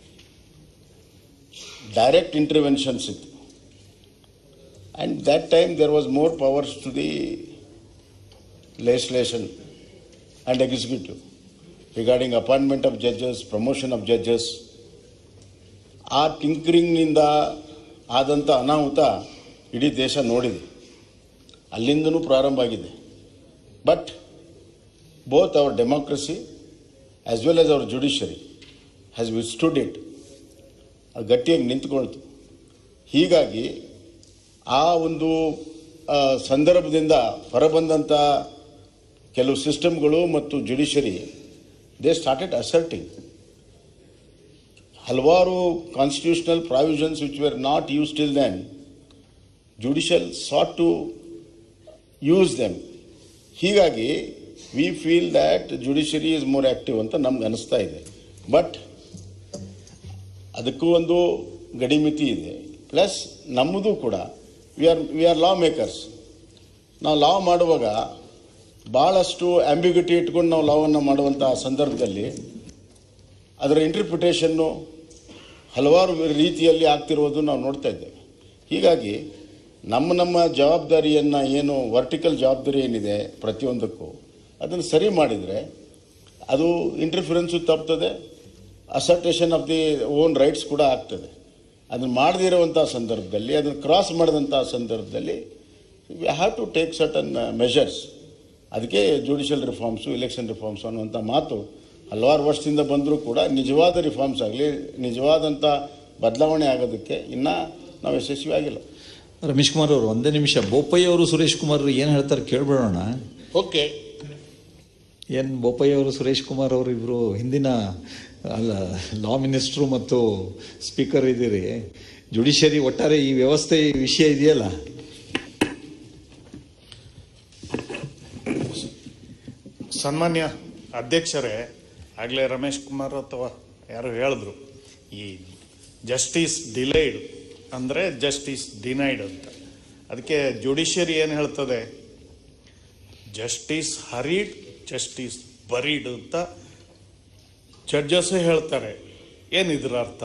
ಡೈರೆಕ್ಟ್ ಇಂಟರ್ವೆನ್ಷನ್ಸ್ ಇತ್ತು and that time there was more powers to the legislation and executive regarding appointment of judges, promotion of judges. ಆ ಟಿಂಕರಿಂಗ್ನಿಂದ ಆದಂಥ ಅನಾಹುತ ಇಡೀ ದೇಶ ನೋಡಿದೆ ಅಲ್ಲಿಂದನೂ ಪ್ರಾರಂಭ ಆಗಿದೆ but both our democracy as well as our judiciary has withstood it ಅದು ಗಟ್ಟಿಯಾಗಿ ನಿಂತ್ಕೊಳ್ತು ಹೀಗಾಗಿ ಆ ಒಂದು ಆ, ಸಂದರ್ಭದಿಂದ ಹೊರಬಂದಂಥ ಕೆಲವು ಸಿಸ್ಟಮ್ಗಳು ಮತ್ತು ಜುಡಿಷರಿ ದೇ ಸ್ಟಾರ್ಟೆಡ್ ಅಸರ್ಟಿಂಗ್ ಹಲವಾರು constitutional provisions which were not used till then judicial sought to use them ಹೀಗಾಗಿ we feel that judiciary is more active ಅಂತ ನಮ್ಗೆ ಅನಿಸ್ತಾ ಇದೆ ಬಟ್ ಅದಕ್ಕೂ ಒಂದು ಗಡಿಮಿತಿ ಇದೆ ಪ್ಲಸ್ ನಮ್ಮದು ಕೂಡ we are we are law makers ನಾವು ಲಾ ಮಾಡುವಾಗ ಭಾಳಷ್ಟು ಆಂಬಿಗ್ಯೂಟಿ ಇಟ್ಕೊಂಡು ನಾವು ಲಾವನ್ನು ಮಾಡುವಂಥ ಸಂದರ್ಭದಲ್ಲಿ ಅದರ ಇಂಟರ್ಪ್ರಿಟೇಷನ್ನು ಹಲವಾರು ರೀತಿಯಲ್ಲಿ ಆಗ್ತಿರೋದು ನಾವು ನೋಡ್ತಾ ಇದ್ದೇವೆ ಹೀಗಾಗಿ ನಮ್ಮ ನಮ್ಮ ಜವಾಬ್ದಾರಿಯನ್ನು ಏನು ವರ್ಟಿಕಲ್ ಜವಾಬ್ದಾರಿ ಏನಿದೆ ಪ್ರತಿಯೊಂದಕ್ಕೂ ಅದನ್ನು ಸರಿ ಮಾಡಿದರೆ ಅದು ಇಂಟರ್ಫಿರೆನ್ಸು ತಪ್ತದೆ assertation of the own rights ಕೂಡ ಆಗ್ತದೆ ಅದನ್ನು ಮಾಡದೇ ಇರುವಂಥ ಸಂದರ್ಭದಲ್ಲಿ ಅದನ್ನು ಕ್ರಾಸ್ ಮಾಡಿದಂಥ ಸಂದರ್ಭದಲ್ಲಿ we have to take certain measures ಅದಕ್ಕೆ ಜುಡಿಷಿಯಲ್ ರಿಫಾರ್ಮ್ಸು ಇಲೆಕ್ಷನ್ ರಿಫಾರ್ಮ್ಸ್ ಅನ್ನುವಂಥ ಮಾತು ಹಲವಾರು ವರ್ಷದಿಂದ ಬಂದರೂ ಕೂಡ ನಿಜವಾದ ರಿಫಾರ್ಮ್ಸ್ ಆಗಲಿ ನಿಜವಾದಂಥ ಬದಲಾವಣೆ ಆಗೋದಕ್ಕೆ ಇನ್ನೂ ನಾವು ಯಶಸ್ವಿ ಆಗಿಲ್ಲ ರಮೇಶ್ ಕುಮಾರ್ ಅವರು ಒಂದೇ ನಿಮಿಷ ಬೋಪಯ್ಯ ಅವರು ಸುರೇಶ್ ಕುಮಾರ್ ಏನು ಹೇಳ್ತಾರೆ ಕೇಳ್ಬಿಡೋಣ ಓಕೆ ಏನು ಬೋಪಯ್ಯ ಅವರು ಸುರೇಶ್ ಕುಮಾರ್ ಅವರು ಇಬ್ಬರು ಹಿಂದಿನ ಅಲ್ಲ ಲಾ ಮಿನಿಸ್ಟ್ರು ಮತ್ತು ಸ್ಪೀಕರ್ ಇದ್ದೀರಿ ಜುಡಿಷಿಯರಿ ಒಟ್ಟಾರೆ ಈ ವ್ಯವಸ್ಥೆ ಈ ವಿಷಯ ಇದೆಯಲ್ಲ ಸನ್ಮಾನ್ಯ ಅಧ್ಯಕ್ಷರೇ ಆಗಲೇ ರಮೇಶ್ ಕುಮಾರ್ ಅಥವಾ ಯಾರು ಹೇಳಿದ್ರು ಈ ಜಸ್ಟಿಸ್ ಡಿಲೈಡ್ ಅಂದರೆ ಜಸ್ಟಿಸ್ ಡಿನೈಡ್ ಅಂತ ಅದಕ್ಕೆ ಜುಡಿಷಿಯರಿ ಏನು ಹೇಳ್ತದೆ ಜಸ್ಟಿಸ್ ಹರಿಡ್ ಜಸ್ಟಿಸ್ ಬರೀಡ್ ಅಂತ ಜಡ್ಜಸ್ ಹೇಳ್ತಾರೆ ಏನಿದ್ರ ಅರ್ಥ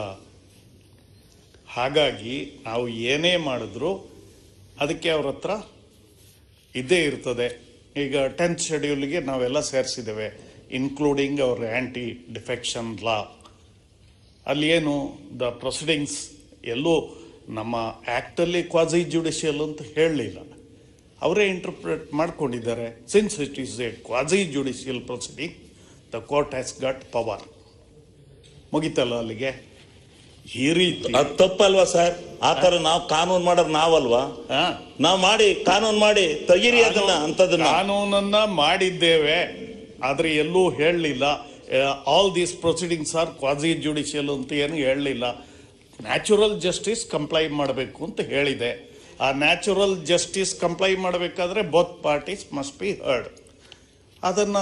ಹಾಗಾಗಿ ನಾವು ಏನೇ ಮಾಡಿದ್ರು ಅದಕ್ಕೆ ಅವ್ರ ಹತ್ರ ಇದೇ ಇರ್ತದೆ ಈಗ ಟೆಂತ್ ಶೆಡ್ಯೂಲ್ಗೆ ನಾವೆಲ್ಲ ಸೇರಿಸಿದ್ದೇವೆ including our anti defection law ಅಲ್ಲಿ ಏನು ದ ಪ್ರೊಸೀಡಿಂಗ್ಸ್ ಎಲ್ಲೂ ನಮ್ಮ ಆ್ಯಕ್ಟಲ್ಲಿ ಕ್ವಾಸಿ ಜುಡಿಷಿಯಲ್ ಅಂತ ಹೇಳಲಿಲ್ಲ ಅವರೇ ಇಂಟರ್ಪ್ರಿಟ್ ಮಾಡ್ಕೊಂಡಿದ್ದಾರೆ since it is a quasi judicial proceeding the court has got power ಮುಗಿತಲ್ಲ ಅಲ್ಲಿಗೆ ಈ ರೀತಿ ಅದು ತಪ್ಪಲ್ವಾ ಸರ್ ಆ ತರ ನಾವು ಕಾನೂನು ಮಾಡೋದು ನಾವಲ್ವಾ ಹಾ ನಾವ್ ಮಾಡಿ ಕಾನೂನು ಮಾಡಿ ತೆಗೀರಿ ಅದನ್ನ ಅಂತದನ್ನ ಕಾನೂನನ್ನ ಮಾಡಿದ್ದೇವೆ ಆದ್ರೆ ಎಲ್ಲೂ ಹೇಳಲಿಲ್ಲ all these proceedings are quasi judicial ಅಂತ ಏನು ಹೇಳಲಿಲ್ಲ ನ್ಯಾಚುರಲ್ ಜಸ್ಟಿಸ್ ಕಂಪ್ಲೈ ಮಾಡಬೇಕು ಅಂತ ಹೇಳಿದೆ ಆ ನ್ಯಾಚುರಲ್ ಜಸ್ಟಿಸ್ ಕಂಪ್ಲೈ ಮಾಡಬೇಕಾದ್ರೆ both parties must be heard ಅದನ್ನ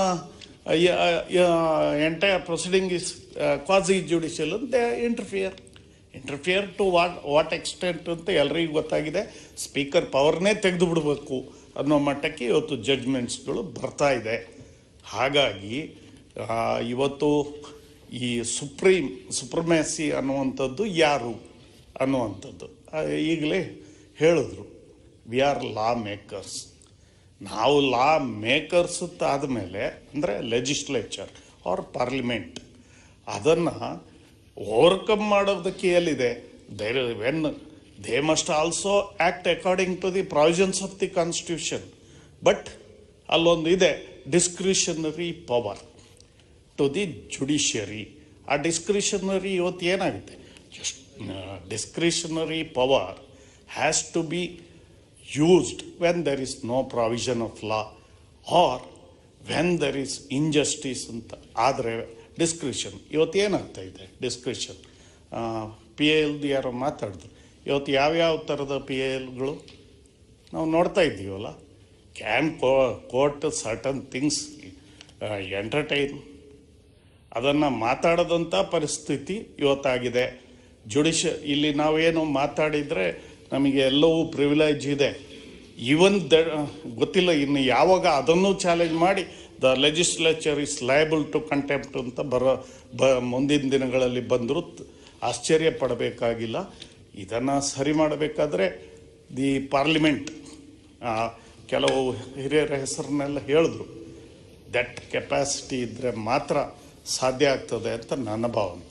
entire proceeding is quasi judicial ಅಂತ interfere interfere to what what extent ಅಂತ ಎಲ್ರಿಗೂ ಗೊತ್ತಾಗಿದೆ ಸ್ಪೀಕರ್ ಪವರ್ನೇ ತೆಗೆದು ಬಿಡಬೇಕು ಅನ್ನೋ ಮಟ್ಟಕ್ಕೆ ಇವತ್ತು ಜಡ್ಜ್ಮೆಂಟ್ಸ್ಗಳು ಬರ್ತಾ ಇದೆ ಹಾಗಾಗಿ ಆ, ಇವತ್ತು ಈ ಸುಪ್ರೀಂ ಸುಪ್ರಮೇಸಿ ಅನ್ನುವಂಥದ್ದು ಯಾರು ಅನ್ನುವಂಥದ್ದು ಆ, ಈಗಲೇ ಹೇಳಿದ್ರು ವಿ ಆರ್ ಲಾ ಮೇಕರ್ಸ್ ನಾವು ಲಾ ಮೇಕರ್ಸ್ ಆದಮೇಲೆ ಅಂದರೆ ಲೆಜಿಸ್ಲೇಚರ್ ಆರ್ ಪಾರ್ಲಿಮೆಂಟ್ ಅದನ್ನು ಓವರ್ಕಮ್ ಮಾಡೋದಕ್ಕೆ ಎಲ್ಲಿದೆ there when they must also act according to the provisions of the constitution but ಅಲ್ಲೊಂದು ಇದೆ discretionary power to the judiciary ಆ ಡಿಸ್ಕ್ರಿಷನರಿ ಇವತ್ತು ಏನಾಗುತ್ತೆ just discretionary power has to be used when there is no provision of law or when there is injustice ಅಂತ ಆದರೆ discretion ಇವತ್ತು ಏನಾಗ್ತಾ ಇದೆ ಡಿಸ್ಕ್ರಿಷನ್ ಪಿ ಎ ಎಲ್ದು ಯಾರೋ ಮಾತಾಡಿದ್ರು ಇವತ್ತು ಯಾವ್ಯಾವ ಥರದ ಪಿ ಎ ಎಲ್ಗಳು ನಾವು ನೋಡ್ತಾ ಇದ್ದೀವಲ್ಲ can court certain things entertain ಅದನ್ನು ಮಾತಾಡದಂಥ ಪರಿಸ್ಥಿತಿ ಇವತ್ತಾಗಿದೆ ಜುಡಿಷ ಇಲ್ಲಿ ನಾವೇನು ಮಾತಾಡಿದರೆ ನಮಗೆ ಎಲ್ಲವೂ ಪ್ರಿವಿಲೇಜ್ ಇದೆ ಇವನ್ ದ ಗೊತ್ತಿಲ್ಲ ಇನ್ನು ಯಾವಾಗ ಅದನ್ನು ಚಾಲೆಂಜ್ ಮಾಡಿ the legislature is liable to contempt ಅಂತ ಬರೋ ಬ ಮುಂದಿನ ದಿನಗಳಲ್ಲಿ ಬಂದರೂ ಆಶ್ಚರ್ಯ ಪಡಬೇಕಾಗಿಲ್ಲ ಇದನ್ನು ಸರಿ ಮಾಡಬೇಕಾದ್ರೆ ದಿ ಪಾರ್ಲಿಮೆಂಟ್ ಕೆಲವು ಹಿರಿಯರ ಹೆಸರನ್ನೆಲ್ಲ ಹೇಳಿದ್ರು ದಟ್ ಕೆಪಾಸಿಟಿ ಇದ್ದರೆ ಮಾತ್ರ ಸಾಧ್ಯ ಆಗ್ತದೆ ಅಂತ ನನ್ನ ಭಾವನೆ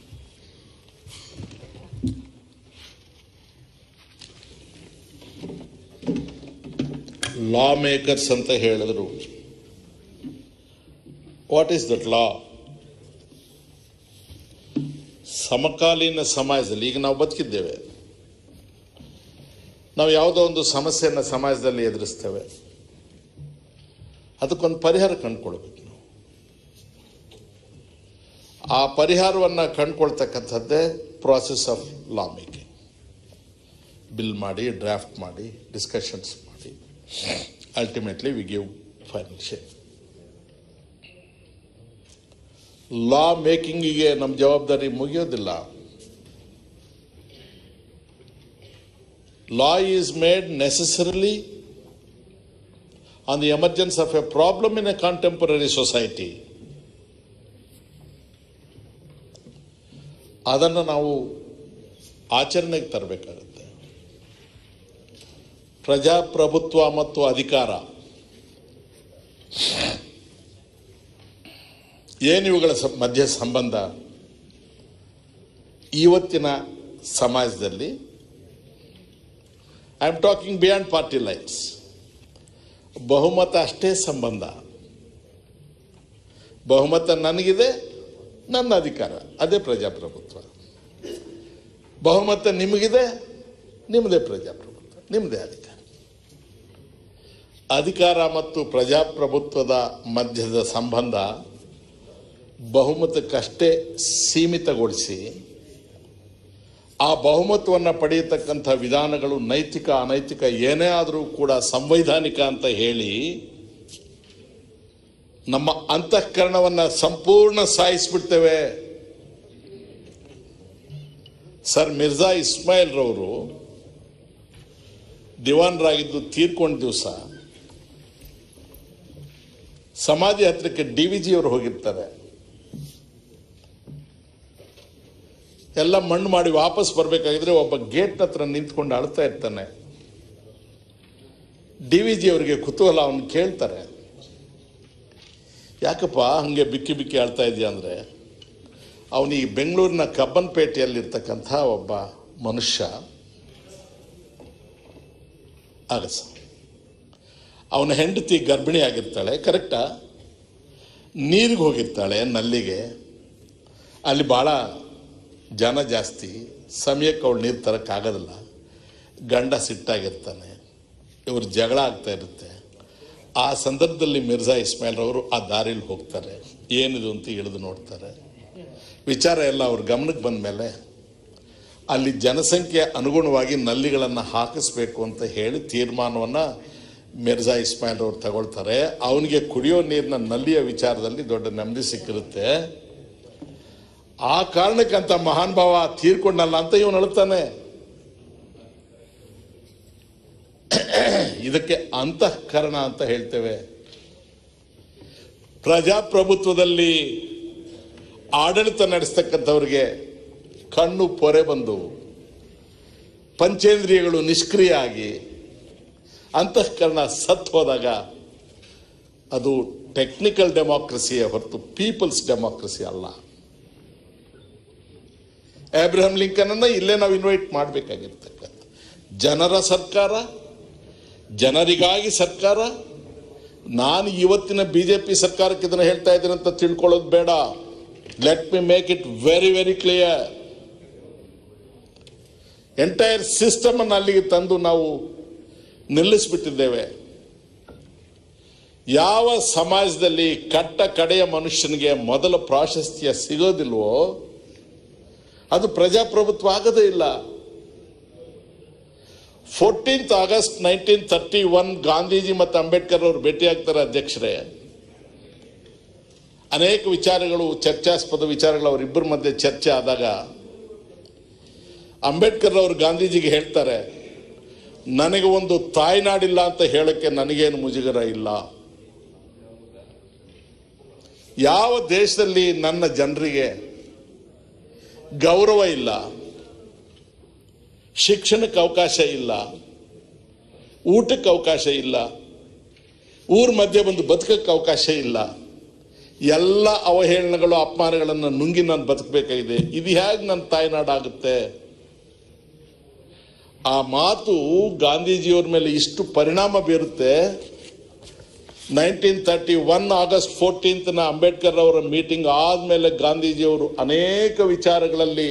ಲಾ ಮೇಕರ್ಸ್ ಅಂತ ಹೇಳಿದ್ರು ವಾಟ್ ಈಸ್ ದಟ್ ಲಾ ಸಮಕಾಲೀನ ಸಮಾಜದಲ್ಲಿ ಈಗ ನಾವು ಬದುಕಿದ್ದೇವೆ ನಾವು ಯಾವುದೋ ಒಂದು ಸಮಸ್ಯೆಯನ್ನು ಸಮಾಜದಲ್ಲಿ ಎದುರಿಸ್ತೇವೆ ಅದಕ್ಕೊಂದು ಪರಿಹಾರ ಕಂಡುಕೊಳ್ಬೇಕು ನಾವು ಆ ಪರಿಹಾರವನ್ನು ಕಂಡುಕೊಳ್ತಕ್ಕಂಥದ್ದೇ process of law making bill ಮಾಡಿ ಡ್ರಾಫ್ಟ್ ಮಾಡಿ ಡಿಸ್ಕಷನ್ಸ್ ಮಾಡಿ ultimately we give final shape law ಮೇಕಿಂಗಿಗೆ ನಮ್ಮ ಜವಾಬ್ದಾರಿ ಮುಗಿಯೋದಿಲ್ಲ law is made necessarily on the emergence of a problem in a contemporary society ಅದನ್ನು ನಾವು ಆಚರಣೆಗೆ ತರಬೇಕಾಗುತ್ತೆ ಪ್ರಜಾಪ್ರಭುತ್ವ ಮತ್ತು ಅಧಿಕಾರ ಏನು ಇವುಗಳ ಸ- ಮಧ್ಯ ಸಂಬಂಧ ಇವತ್ತಿನ ಸಮಾಜದಲ್ಲಿ I am talking beyond party lines ಬಹುಮತ ಅಷ್ಟೇ ಸಂಬಂಧ ಬಹುಮತ ನನಗಿದೆ ನನ್ನ ಅಧಿಕಾರ ಅದೇ ಪ್ರಜಾಪ್ರಭುತ್ವ ಬಹುಮತ ನಿಮಗಿದೆ ನಿಮ್ಮದೇ ಪ್ರಜಾಪ್ರಭುತ್ವ ನಿಮ್ಮದೇ ಅಧಿಕಾರ ಅಧಿಕಾರ ಮತ್ತು ಪ್ರಜಾಪ್ರಭುತ್ವದ ಮಧ್ಯದ ಸಂಬಂಧ ಬಹುಮತಕ್ಕಷ್ಟೇ ಸೀಮಿತಗೊಳಿಸಿ ಆ ಬಹುಮತವನ್ನು ಪಡೆಯತಕ್ಕಂಥ ವಿಧಾನಗಳು ನೈತಿಕ ಅನೈತಿಕ ಏನೇ ಆದರೂ ಕೂಡ ಸಂವೈಧಾನಿಕ ಅಂತ ಹೇಳಿ ನಮ್ಮ ಅಂತಃಕರಣವನ್ನು ಸಂಪೂರ್ಣ ಸಾಯಿಸ್ಬಿಡ್ತೇವೆ ಸರ್ ಮಿರ್ಜಾ ಇಸ್ಮಾಯಿಲ್ ರವರು ದಿವಾನ್ರಾಗಿದ್ದು ತೀರ್ಕೊಂಡ ದಿವಸ ಸಮಾಧಿ ಹತ್ರಕ್ಕೆ ಡಿ ವಿ ಜಿ ಅವರು ಹೋಗಿರ್ತಾರೆ ಎಲ್ಲ ಮಣ್ಣು ಮಾಡಿ ವಾಪಸ್ ಬರಬೇಕಾಗಿದ್ರೆ ಒಬ್ಬ ಗೇಟ್ ಹತ್ರ ನಿಂತ್ಕೊಂಡು ಅಳ್ತಾ ಇರ್ತಾನೆ ಡಿ ವಿ ಜಿ ಅವರಿಗೆ ಕುತೂಹಲ ಅವನು ಕೇಳ್ತಾರೆ ಯಾಕಪ್ಪ ಹಂಗೆ ಬಿಕ್ಕಿ ಬಿಕ್ಕಿ ಅಳ್ತಾ ಇದೆಯಾ ಅಂದರೆ ಅವನು ಈ ಬೆಂಗಳೂರಿನ ಕಬ್ಬನ್ಪೇಟೆಯಲ್ಲಿರ್ತಕ್ಕಂಥ ಒಬ್ಬ ಮನುಷ್ಯ ಆಗಸ ಅವನ ಹೆಂಡತಿ ಗರ್ಭಿಣಿ ಆಗಿರ್ತಾಳೆ ಕರೆಕ್ಟಾ ನೀರಿಗೆ ಹೋಗಿರ್ತಾಳೆ ನಲ್ಲಿಗೆ ಅಲ್ಲಿ ಭಾಳ ಜನ ಜಾಸ್ತಿ ಸಮಯಕ್ಕೆ ಅವಳು ನೀರು ತರೋಕ್ಕಾಗೋದಿಲ್ಲ ಗಂಡ ಸಿಟ್ಟಾಗಿರ್ತಾನೆ ಇವ್ರ ಜಗಳ ಆಗ್ತಾ ಇರುತ್ತೆ ಆ ಸಂದರ್ಭದಲ್ಲಿ ಮಿರ್ಜಾ ಇಸ್ಮಾಯಿಲ್ ಅವರು ಆ ದಾರಿಲಿ ಹೋಗ್ತಾರೆ ಏನಿದು ಅಂತ ಇಳಿದು ನೋಡ್ತಾರೆ ವಿಚಾರ ಎಲ್ಲ ಅವ್ರ ಗಮನಕ್ಕೆ ಬಂದ ಮೇಲೆ ಅಲ್ಲಿ ಜನಸಂಖ್ಯೆ ಅನುಗುಣವಾಗಿ ನಲ್ಲಿಗಳನ್ನು ಹಾಕಿಸ್ಬೇಕು ಅಂತ ಹೇಳಿ ತೀರ್ಮಾನವನ್ನು ಮಿರ್ಜಾ ಇಸ್ಮಾಯಿಲ್ ಅವರು ತಗೊಳ್ತಾರೆ ಅವನಿಗೆ ಕುಡಿಯೋ ನೀರಿನ ನಲ್ಲಿಯ ವಿಚಾರದಲ್ಲಿ ದೊಡ್ಡ ನೆಮ್ಮದಿ ಸಿಕ್ಕಿರುತ್ತೆ ಆ ಕಾರಣಕ್ಕಂತ ಮಹಾನ್ ಭಾವ ತೀರ್ಕೊಂಡಲ್ಲ ಅಂತ ಇವನು ಅಳ್ತಾನೆ ಇದಕ್ಕೆ ಅಂತಃಕರಣ ಅಂತ ಹೇಳ್ತೇವೆ ಪ್ರಜಾಪ್ರಭುತ್ವದಲ್ಲಿ ಆಡಳಿತ ನಡೆಸ್ತಕ್ಕಂಥವ್ರಿಗೆ ಕಣ್ಣು ಪೊರೆ ಬಂದು ಪಂಚೇಂದ್ರಿಯಗಳು ನಿಷ್ಕ್ರಿಯ ಆಗಿ ಅಂತಃಕರಣ ಸತ್ ಹೋದಾಗ ಅದು ಟೆಕ್ನಿಕಲ್ ಡೆಮಾಕ್ರಸಿಯೇ ಹೊರತು ಪೀಪಲ್ಸ್ ಡೆಮಾಕ್ರಸಿ ಅಲ್ಲ ಅಬ್ರಹಂ ಲಿಂಕನ್ ಅನ್ನ ಇಲ್ಲೇ ನಾವು ಇನ್ವೈಟ್ ಮಾಡಬೇಕಾಗಿರ್ತಕ್ಕಂಥ ಜನರ ಸರ್ಕಾರ ಜನರಿಗಾಗಿ ಸರ್ಕಾರ ನಾನು ಇವತ್ತಿನ ಬಿಜೆಪಿ ಸರ್ಕಾರಕ್ಕೆ ಇದನ್ನು ಹೇಳ್ತಾ ಇದ್ದೀನಿ ಅಂತ ತಿಳ್ಕೊಳ್ಳೋದು ಬೇಡ let me make it very very clear entire system ಅನ್ನು ಅಲ್ಲಿಗೆ ತಂದು ನಾವು ನಿಲ್ಲಿಸ್ಬಿಟ್ಟಿದ್ದೇವೆ ಯಾವ ಸಮಾಜದಲ್ಲಿ ಕಟ್ಟ ಕಡೆಯ ಮನುಷ್ಯನಿಗೆ ಮೊದಲ ಪ್ರಾಶಸ್ತ್ಯ ಸಿಗೋದಿಲ್ವೋ ಅದು ಪ್ರಜಾಪ್ರಭುತ್ವ ಆಗದೇ ಇಲ್ಲ fourteenth August nineteen thirty one Gandhiji ಮತ್ತು ಅಂಬೇಡ್ಕರ್ ಅವರು ಭೇಟಿಯಾಗ್ತಾರೆ ಅಧ್ಯಕ್ಷರೇ ಅನೇಕ ವಿಚಾರಗಳು ಚರ್ಚಾಸ್ಪದ ವಿಚಾರಗಳು ಅವರಿಬ್ಬರ ಮಧ್ಯೆ ಚರ್ಚೆ ಆದಾಗ ಅಂಬೇಡ್ಕರ್ ಅವರು ಗಾಂಧೀಜಿಗೆ ಹೇಳ್ತಾರೆ ನನಗೆ ಒಂದು ತಾಯ್ನಾಡಿಲ್ಲ ಅಂತ ಹೇಳಕ್ಕೆ ನನಗೇನು ಮುಜುಗರ ಇಲ್ಲ ಯಾವ ದೇಶದಲ್ಲಿ ನನ್ನ ಜನರಿಗೆ ಗೌರವ ಇಲ್ಲ ಶಿಕ್ಷಣಕ್ಕೆ ಅವಕಾಶ ಇಲ್ಲ ಊಟಕ್ಕೆ ಅವಕಾಶ ಇಲ್ಲ ಊರ ಮಧ್ಯೆ ಬಂದು ಬದುಕಕ್ಕೆ ಅವಕಾಶ ಇಲ್ಲ ಎಲ್ಲ ಅವಹೇಳನಗಳು ಅಪಮಾನಗಳನ್ನು ನುಂಗಿ ನಾನು ಬದುಕಬೇಕಾಗಿದೆ ಇದು ಹೇಗೆ ನನ್ನ ತಾಯ್ನಾಡಾಗುತ್ತೆ ಆ ಮಾತು ಗಾಂಧೀಜಿಯವ್ರ ಮೇಲೆ ಇಷ್ಟು ಪರಿಣಾಮ ಬೀರುತ್ತೆ ನೈನ್ಟೀನ್ ತರ್ಟಿ ಒನ್ ಆಗಸ್ಟ್ ಫೋರ್ಟೀನ್ತ್ನ ಅಂಬೇಡ್ಕರ್ ಅವರ ಮೀಟಿಂಗ್ ಆದಮೇಲೆ ಗಾಂಧೀಜಿಯವರು ಅನೇಕ ವಿಚಾರಗಳಲ್ಲಿ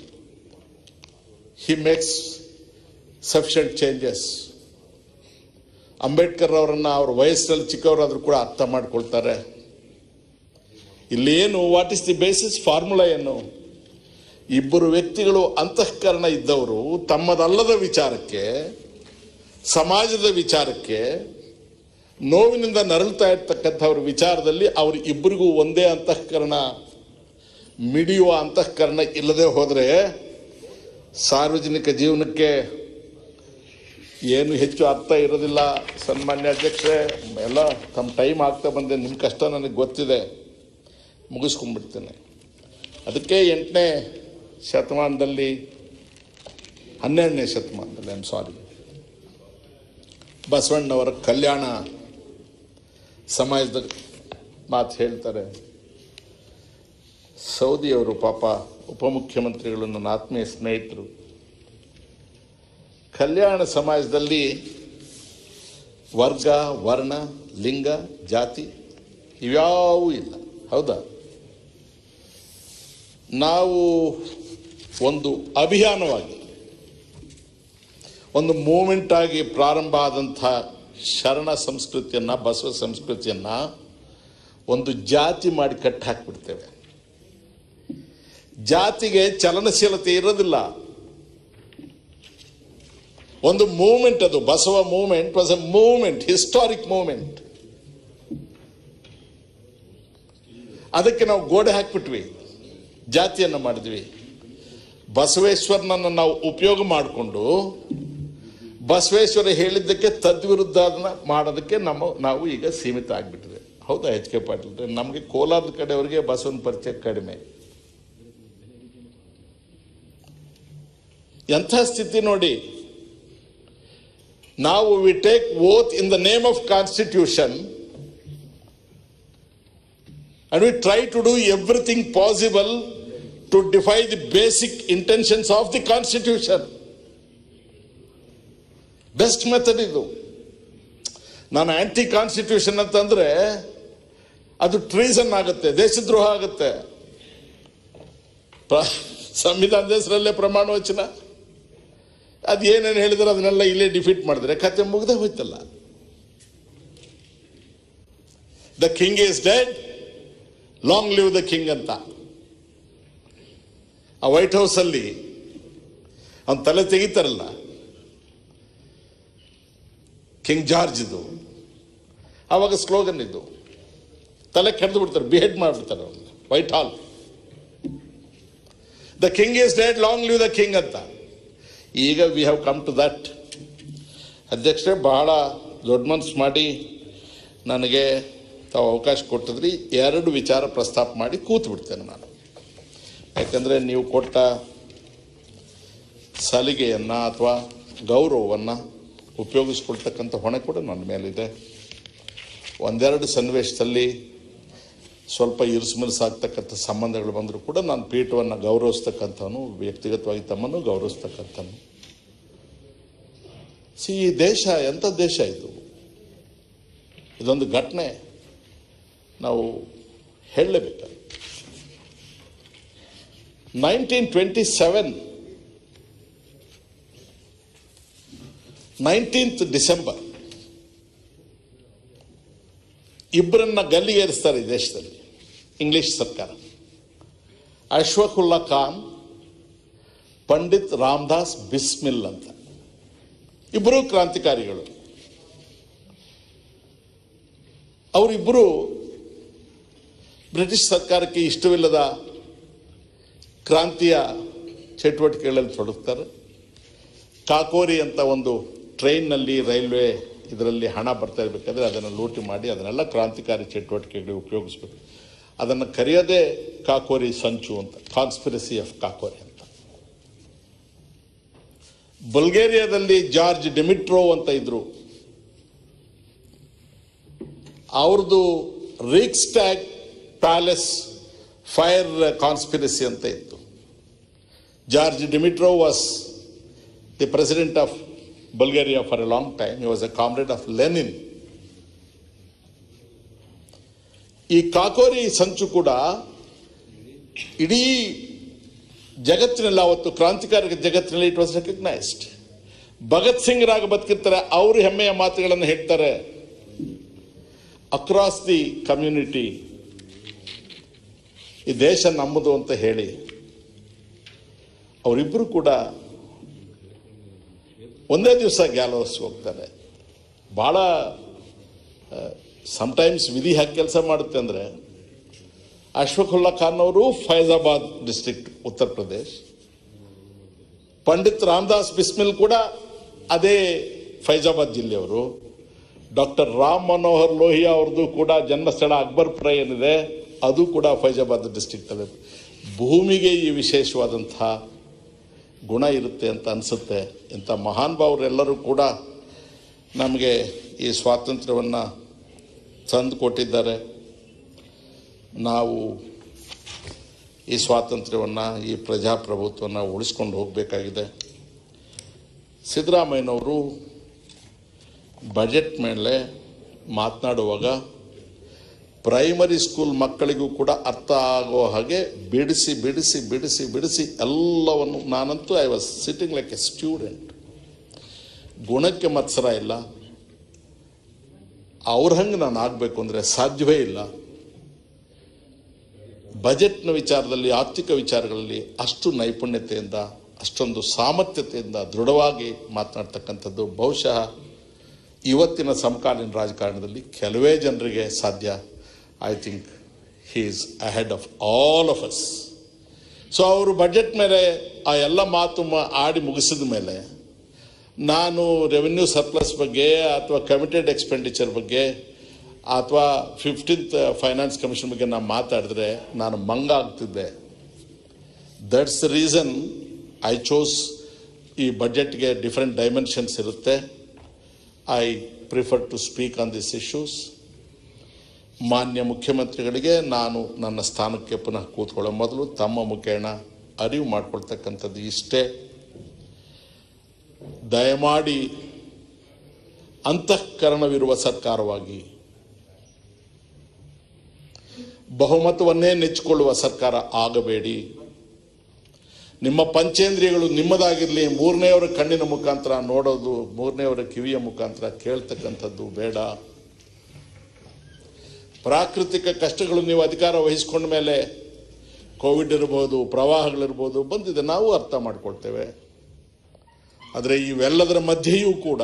he makes sufficient changes Ambedkar ಅವರನ್ನ ಅವ್ರ ವಯಸ್ಸಿನಲ್ಲಿ ಚಿಕ್ಕವರಾದ್ರೂ ಕೂಡ ಅರ್ಥ ಮಾಡ್ಕೊಳ್ತಾರೆ ಇಲ್ಲೇನು what is the basis formula ಏನು ಇಬ್ಬರು ವ್ಯಕ್ತಿಗಳು ಅಂತಃಕರಣ ಇದ್ದವರು ತಮ್ಮದಲ್ಲದ ವಿಚಾರಕ್ಕೆ ಸಮಾಜದ ವಿಚಾರಕ್ಕೆ ನೋವಿನಿಂದ ನರಳ್ತಾ ಇರ್ತಕ್ಕಂಥವ್ರ ವಿಚಾರದಲ್ಲಿ ಅವ್ರ ಇಬ್ಬರಿಗೂ ಒಂದೇ ಅಂತಃಕರಣ ಮಿಡಿಯುವ ಅಂತಃಕರಣ ಇಲ್ಲದೆ ಹೋದರೆ ಸಾರ್ವಜನಿಕ ಜೀವನಕ್ಕೆ ಏನು ಹೆಚ್ಚು ಅರ್ಥ ಇರೋದಿಲ್ಲ ಸನ್ಮಾನ್ಯ ಅಧ್ಯಕ್ಷರೇ ಎಲ್ಲ ತಮ್ಮ ಟೈಮ್ ಆಗ್ತಾ ಬಂದೆ ನಿಮ್ಮ ಕಷ್ಟ ನನಗೆ ಗೊತ್ತಿದೆ ಮುಗಿಸ್ಕೊಂಡ್ಬಿಡ್ತೇನೆ ಅದಕ್ಕೆ ಎಂಟನೇ ಶತಮಾನದಲ್ಲಿ ಹನ್ನೆರಡನೇ ಶತಮಾನದಲ್ಲಿ ಐ ಆಮ್ ಸಾರಿ ಬಸವಣ್ಣವರ ಕಲ್ಯಾಣ ಸಮಾಜದ ಮಾತು ಹೇಳ್ತಾರೆ ಸೌದಿಯವರು ಪಾಪ ಉಪಮುಖ್ಯಮಂತ್ರಿಗಳು ನನ್ನ ಆತ್ಮೀಯ ಸ್ನೇಹಿತರು ಕಲ್ಯಾಣ ಸಮಾಜದಲ್ಲಿ ವರ್ಗ ವರ್ಣ ಲಿಂಗ ಜಾತಿ ಇವ್ಯಾವೂ ಇಲ್ಲ ಹೌದಾ ನಾವು ಒಂದು ಅಭಿಯಾನವಾಗಿ ಒಂದು ಮೂಮೆಂಟ್ ಆಗಿ ಪ್ರಾರಂಭ ಆದಂಥ ಶರಣ ಸಂಸ್ಕೃತಿಯನ್ನ ಬಸವ ಸಂಸ್ಕೃತಿಯನ್ನ ಒಂದು ಜಾತಿ ಮಾಡಿ ಕಟ್ಟಿ ಹಾಕ್ಬಿಡ್ತೇವೆ ಜಾತಿಗೆ ಚಲನಶೀಲತೆ ಇರೋದಿಲ್ಲ ಒಂದು ಮೂಮೆಂಟ್ ಅದು Basava moment was a moment historic moment ಅದಕ್ಕೆ ನಾವು ಗೋಡೆ ಹಾಕ್ಬಿಟ್ವಿ ಜಾತಿಯನ್ನು ಮಾಡಿದ್ವಿ ಬಸವೇಶ್ವರನನ್ನು ನಾವು ಉಪಯೋಗ ಮಾಡಿಕೊಂಡು ಬಸವೇಶ್ವರ ಹೇಳಿದ್ದಕ್ಕೆ ತದ್ವಿರುದ್ಧ ಅದನ್ನ ಮಾಡೋದಕ್ಕೆ ನಮ್ಮ ನಾವು ಈಗ ಸೀಮಿತ ಆಗಿಬಿಟ್ಟಿದೆ ಹೌದಾ ಎಚ್ ಕೆ ಪಾಟೀಲ್ ನಮಗೆ ಕೋಲಾರದ ಕಡೆಯವರಿಗೆ ಬಸವನ ಪರಿಚಯ ಕಡಿಮೆ ಎಂಥ ಸ್ಥಿತಿ ನೋಡಿ ನಾವು we take oath in the name of constitution and we try to do everything possible to defy the basic intentions of the constitution best method ಇದು ನಾನು ಆಂಟಿ ಕಾನ್ಸ್ಟಿಟ್ಯೂಷನ್ ಅಂತಂದ್ರೆ ಅದು ಟ್ರೀಸನ್ ಆಗುತ್ತೆ ದೇಶದ್ರೋಹ ಆಗುತ್ತೆ ಪ್ರ- ಸಂವಿಧಾನದ ಹೆಸರಲ್ಲೇ ಪ್ರಮಾಣ ವಚನ ಅದು ಏನೇನು ಹೇಳಿದ್ರೆ ಅದನ್ನೆಲ್ಲ ಇಲ್ಲೇ ಡಿಫೀಟ್ ಮಾಡಿದ್ರೆ ಕತೆ ಮುಗ್ದೆ ಹೋಯ್ತಲ್ಲ the king is dead long live the king ಅಂತ ಆ ವೈಟ್ ಹೌಸ್ ಅಲ್ಲಿ ಅವನ್ ತಲೆ ತೆಗಿತಾರಲ್ಲ ಕಿಂಗ್ ಜಾರ್ಜ್ ಇದು ಆವಾಗ ಸ್ಲೋಗನ್ ಇದು ತಲೆ ಕೆಡ್ದು ಬಿಡ್ತಾರೆ ಬಿಹೆಡ್ ಮಾಡಿಬಿಡ್ತಾರೆ ಅವನ್ನ Whitehall the king is dead long live the king ಅಂತ ಈಗ we have come to that ಅಧ್ಯಕ್ಷರೇ ಬಹಳ ದೊಡ್ಡ ಮನ್ಸು ಮಾಡಿ ನನಗೆ ತಾವು ಅವಕಾಶ ಕೊಟ್ಟಿದ್ರಿ ಎರಡು ವಿಚಾರ ಪ್ರಸ್ತಾಪ ಮಾಡಿ ಕೂತು ಬಿಡ್ತೇನೆ ನಾನು ಯಾಕಂದರೆ ನೀವು ಕೊಟ್ಟ ಸಲಿಗೆಯನ್ನು ಅಥವಾ ಗೌರವವನ್ನು ಉಪಯೋಗಿಸ್ಕೊಳ್ತಕ್ಕಂಥ ಹೊಣೆ ಕೂಡ ನನ್ನ ಮೇಲಿದೆ ಒಂದೆರಡು ಸನ್ನಿವೇಶದಲ್ಲಿ ಸ್ವಲ್ಪ ಇರುಸುಮಿರುಸಾಗ್ತಕ್ಕಂಥ ಸಂಬಂಧಗಳು ಬಂದರೂ ಕೂಡ ನಾನು ಪೀಠವನ್ನು ಗೌರವಿಸ್ತಕ್ಕಂಥವನು ವ್ಯಕ್ತಿಗತವಾಗಿ ತಮ್ಮನ್ನು ಗೌರವಿಸ್ತಕ್ಕಂಥನು ಸಿ ಈ ದೇಶ ಎಂಥ ದೇಶ ಇದು ಇದೊಂದು ಘಟನೆ ನಾವು ಹೇಳಲೇಬೇಕು nineteen twenty seven nineteenth December ಇಬ್ಬರನ್ನ ಗಲ್ಲಿಗೇರಿಸ್ತಾರೆ ಈ ದೇಶದಲ್ಲಿ ಇಂಗ್ಲಿಷ್ ಸರ್ಕಾರ ಅಶ್ವಕುಲ್ಲಾ ಖಾನ್ ಪಂಡಿತ್ ರಾಮದಾಸ್ ಬಿಸ್ಮಿಲ್ ಅಂತ ಇಬ್ಬರು ಕ್ರಾಂತಿಕಾರಿಗಳು ಅವರಿಬ್ಬರು ಬ್ರಿಟಿಷ್ ಸರ್ಕಾರಕ್ಕೆ ಇಷ್ಟವಿಲ್ಲದ ಕ್ರಾಂತಿಯ ಚಟುವಟಿಕೆಗಳಲ್ಲಿ ತೊಡಗ್ತಾರೆ ಕಾಕೋರಿ ಅಂತ ಒಂದು ಟ್ರೈನ್ನಲ್ಲಿ ರೈಲ್ವೆ ಇದರಲ್ಲಿ ಹಣ ಬರ್ತಾ ಇರಬೇಕಾದ್ರೆ ಅದನ್ನು ಲೂಟಿ ಮಾಡಿ ಅದನ್ನೆಲ್ಲ ಕ್ರಾಂತಿಕಾರಿ ಚಟುವಟಿಕೆಗಳಿಗೆ ಉಪಯೋಗಿಸ್ಬೇಕು ಅದನ್ನು ಕರೆಯೋದೇ ಕಾಕೋರಿ ಸಂಚು ಅಂತ ಕಾನ್ಸ್ಪಿರಸಿ ಆಫ್ ಕಾಕೋರಿ ಅಂತ ಬಲ್ಗೇರಿಯಾದಲ್ಲಿ ಜಾರ್ಜ್ ಡೆಮಿಟ್ರೋ ಅಂತ ಇದ್ರು ಅವ್ರದ್ದು ರಿಕ್ಸ್ಟ್ಯಾಗ್ ಪ್ಯಾಲೇಸ್ ಫೈರ್ ಕಾನ್ಸ್ಪಿರಸಿ ಅಂತ ಇತ್ತು George Dimitrov was the president of Bulgaria for a long time he was a comrade of Lenin ಈ ಕಾಕೋರಿ ಸಂಚು ಕೂಡ ಇಡೀ ಜಗತ್ತಿನಲ್ಲಿ ಅವತ್ತು ಕ್ರಾಂತಿಕಾರಕ ಜಗತ್ತಿನಲ್ಲಿ it was recognised Bhagat Singh ರಾಗ ಬದುಕಿರ್ತಾರೆ ಅವರು ಹೆಮ್ಮೆಯ ಮಾತುಗಳನ್ನು ಹೇಳ್ತಾರೆ ಅಕ್ರಾಸ್ ದಿ ಕಮ್ಯುನಿಟಿ ಈ ದೇಶ ನಮ್ಮದು ಅಂತ ಹೇಳಿ ಅವರಿಬ್ಬರು ಕೂಡ ಒಂದೇ ದಿವಸ ಗ್ಯಾಲೋಸ್ ಹೋಗ್ತಾರೆ ಭಾಳ ಸಮಟೈಮ್ಸ್ ವಿಧಿ ಹಾಕಿ ಕೆಲಸ ಮಾಡುತ್ತೆ ಅಂದರೆ ಅಶ್ವಕುಲ್ಲಾ ಖಾನ್ ಅವರು ಫೈಜಾಬಾದ್ ಡಿಸ್ಟ್ರಿಕ್ಟ್ ಉತ್ತರ ಪ್ರದೇಶ್ ಪಂಡಿತ್ ರಾಮದಾಸ್ ಬಿಸ್ಮಿಲ್ ಕೂಡ ಅದೇ ಫೈಜಾಬಾದ್ ಜಿಲ್ಲೆಯವರು ಡಾಕ್ಟರ್ ರಾಮ್ ಮನೋಹರ್ ಲೋಹಿಯಾ ಅವ್ರದ್ದು ಕೂಡ ಜನ್ಮಸ್ಥಳ ಅಕ್ಬರ್ಪುರ ಏನಿದೆ ಅದು ಕೂಡ ಫೈಜಾಬಾದ್ ಡಿಸ್ಟ್ರಿಕ್ಟ್ ಅಲ್ಲಿ ಭೂಮಿಗೆ ಈ ವಿಶೇಷವಾದಂತಹ ಗುಣ ಇರುತ್ತೆ ಅಂತ ಅನಿಸುತ್ತೆ ಇಂಥ ಮಹಾನ್ ಭಾವರೆಲ್ಲರೂ ಕೂಡ ನಮಗೆ ಈ ಸ್ವಾತಂತ್ರ್ಯವನ್ನು ತಂದು ಕೊಟ್ಟಿದ್ದಾರೆ ನಾವು ಈ ಸ್ವಾತಂತ್ರ್ಯವನ್ನು ಈ ಪ್ರಜಾಪ್ರಭುತ್ವವನ್ನು ಉಳಿಸ್ಕೊಂಡು ಹೋಗಬೇಕಾಗಿದೆ ಸಿದ್ದರಾಮಯ್ಯನವರು ಬಜೆಟ್ ಮೇಲೆ ಮಾತನಾಡುವಾಗ ಪ್ರೈಮರಿ ಸ್ಕೂಲ್ ಮಕ್ಕಳಿಗೂ ಕೂಡ ಅರ್ಥ ಆಗೋ ಹಾಗೆ ಬಿಡಿಸಿ ಬಿಡಿಸಿ ಬಿಡಿಸಿ ಬಿಡಿಸಿ ಎಲ್ಲವನ್ನು ನಾನಂತೂ I was sitting like a student ಗುಣಕ್ಕೆ ಮತ್ಸರ ಇಲ್ಲ ಅವ್ರ ಹಂಗೆ ನಾನು ಆಗಬೇಕು ಅಂದರೆ ಸಾಧ್ಯವೇ ಇಲ್ಲ ಬಜೆಟ್ನ ವಿಚಾರದಲ್ಲಿ ಆರ್ಥಿಕ ವಿಚಾರಗಳಲ್ಲಿ ಅಷ್ಟು ನೈಪುಣ್ಯತೆಯಿಂದ ಅಷ್ಟೊಂದು ಸಾಮರ್ಥ್ಯತೆಯಿಂದ ದೃಢವಾಗಿ ಮಾತನಾಡ್ತಕ್ಕಂಥದ್ದು ಬಹುಶಃ ಇವತ್ತಿನ ಸಮಕಾಲೀನ ರಾಜಕಾರಣದಲ್ಲಿ ಕೆಲವೇ ಜನರಿಗೆ ಸಾಧ್ಯ I think he is ahead of all of us so ಅವರು ಬಜೆಟ್ ಮೇಲೆ ಆ ಎಲ್ಲ ಮಾತು ಮ- ಆಡಿ ಮುಗಿಸಿದ ಮೇಲೆ ನಾನು ರೆವೆನ್ಯೂ ಸರ್ಪ್ಲಸ್ ಬಗ್ಗೆ ಅಥವಾ ಕಮಿಟೆಡ್ ಎಕ್ಸ್ಪೆಂಡಿಚರ್ ಬಗ್ಗೆ ಅಥವಾ ಫಿಫ್ಟೀನ್ತ್ ಫೈನಾನ್ಸ್ ಕಮಿಷನ್ ಬಗ್ಗೆ ನಾನು ಮಾತಾಡಿದ್ರೆ ನಾನು ಮಂಗ ಆಗ್ತಿದ್ದೆ that's the reason I chose ಈ ಬಜೆಟ್ಗೆ ಡಿಫ್ರೆಂಟ್ ಡೈಮೆನ್ಷನ್ಸ್ ಇರುತ್ತೆ I prefer to speak on this issues ಮಾನ್ಯ ಮುಖ್ಯಮಂತ್ರಿಗಳಿಗೆ ನಾನು ನನ್ನ ಸ್ಥಾನಕ್ಕೆ ಪುನಃ ಕೂತ್ಕೊಳ್ಳೋ ಮೊದಲು ತಮ್ಮ ಮುಖೇಣ ಅರಿವು ಮಾಡ್ಕೊಳ್ತಕ್ಕಂಥದ್ದು ಇಷ್ಟೇ ದಯಮಾಡಿ ಅಂತಃಕರಣವಿರುವ ಸರ್ಕಾರವಾಗಿ ಬಹುಮತವನ್ನೇ ನೆಚ್ಚಿಕೊಳ್ಳುವ ಸರ್ಕಾರ ಆಗಬೇಡಿ ನಿಮ್ಮ ಪಂಚೇಂದ್ರಿಯಗಳು ನಿಮ್ಮದಾಗಿರಲಿ ಮೂರನೆಯವರ ಕಣ್ಣಿನ ಮುಖಾಂತರ ನೋಡೋದು ಮೂರನೆಯವರ ಕಿವಿಯ ಮುಖಾಂತರ ಕೇಳ್ತಕ್ಕಂಥದ್ದು ಬೇಡ ಪ್ರಾಕೃತಿಕ ಕಷ್ಟಗಳು ನೀವು ಅಧಿಕಾರ ವಹಿಸ್ಕೊಂಡ ಮೇಲೆ ಕೋವಿಡ್ ಇರ್ಬೋದು ಪ್ರವಾಹಗಳಿರ್ಬೋದು ಬಂದಿದೆ ನಾವು ಅರ್ಥ ಮಾಡ್ಕೊಳ್ತೇವೆ ಆದರೆ ಇವೆಲ್ಲದರ ಮಧ್ಯೆಯೂ ಕೂಡ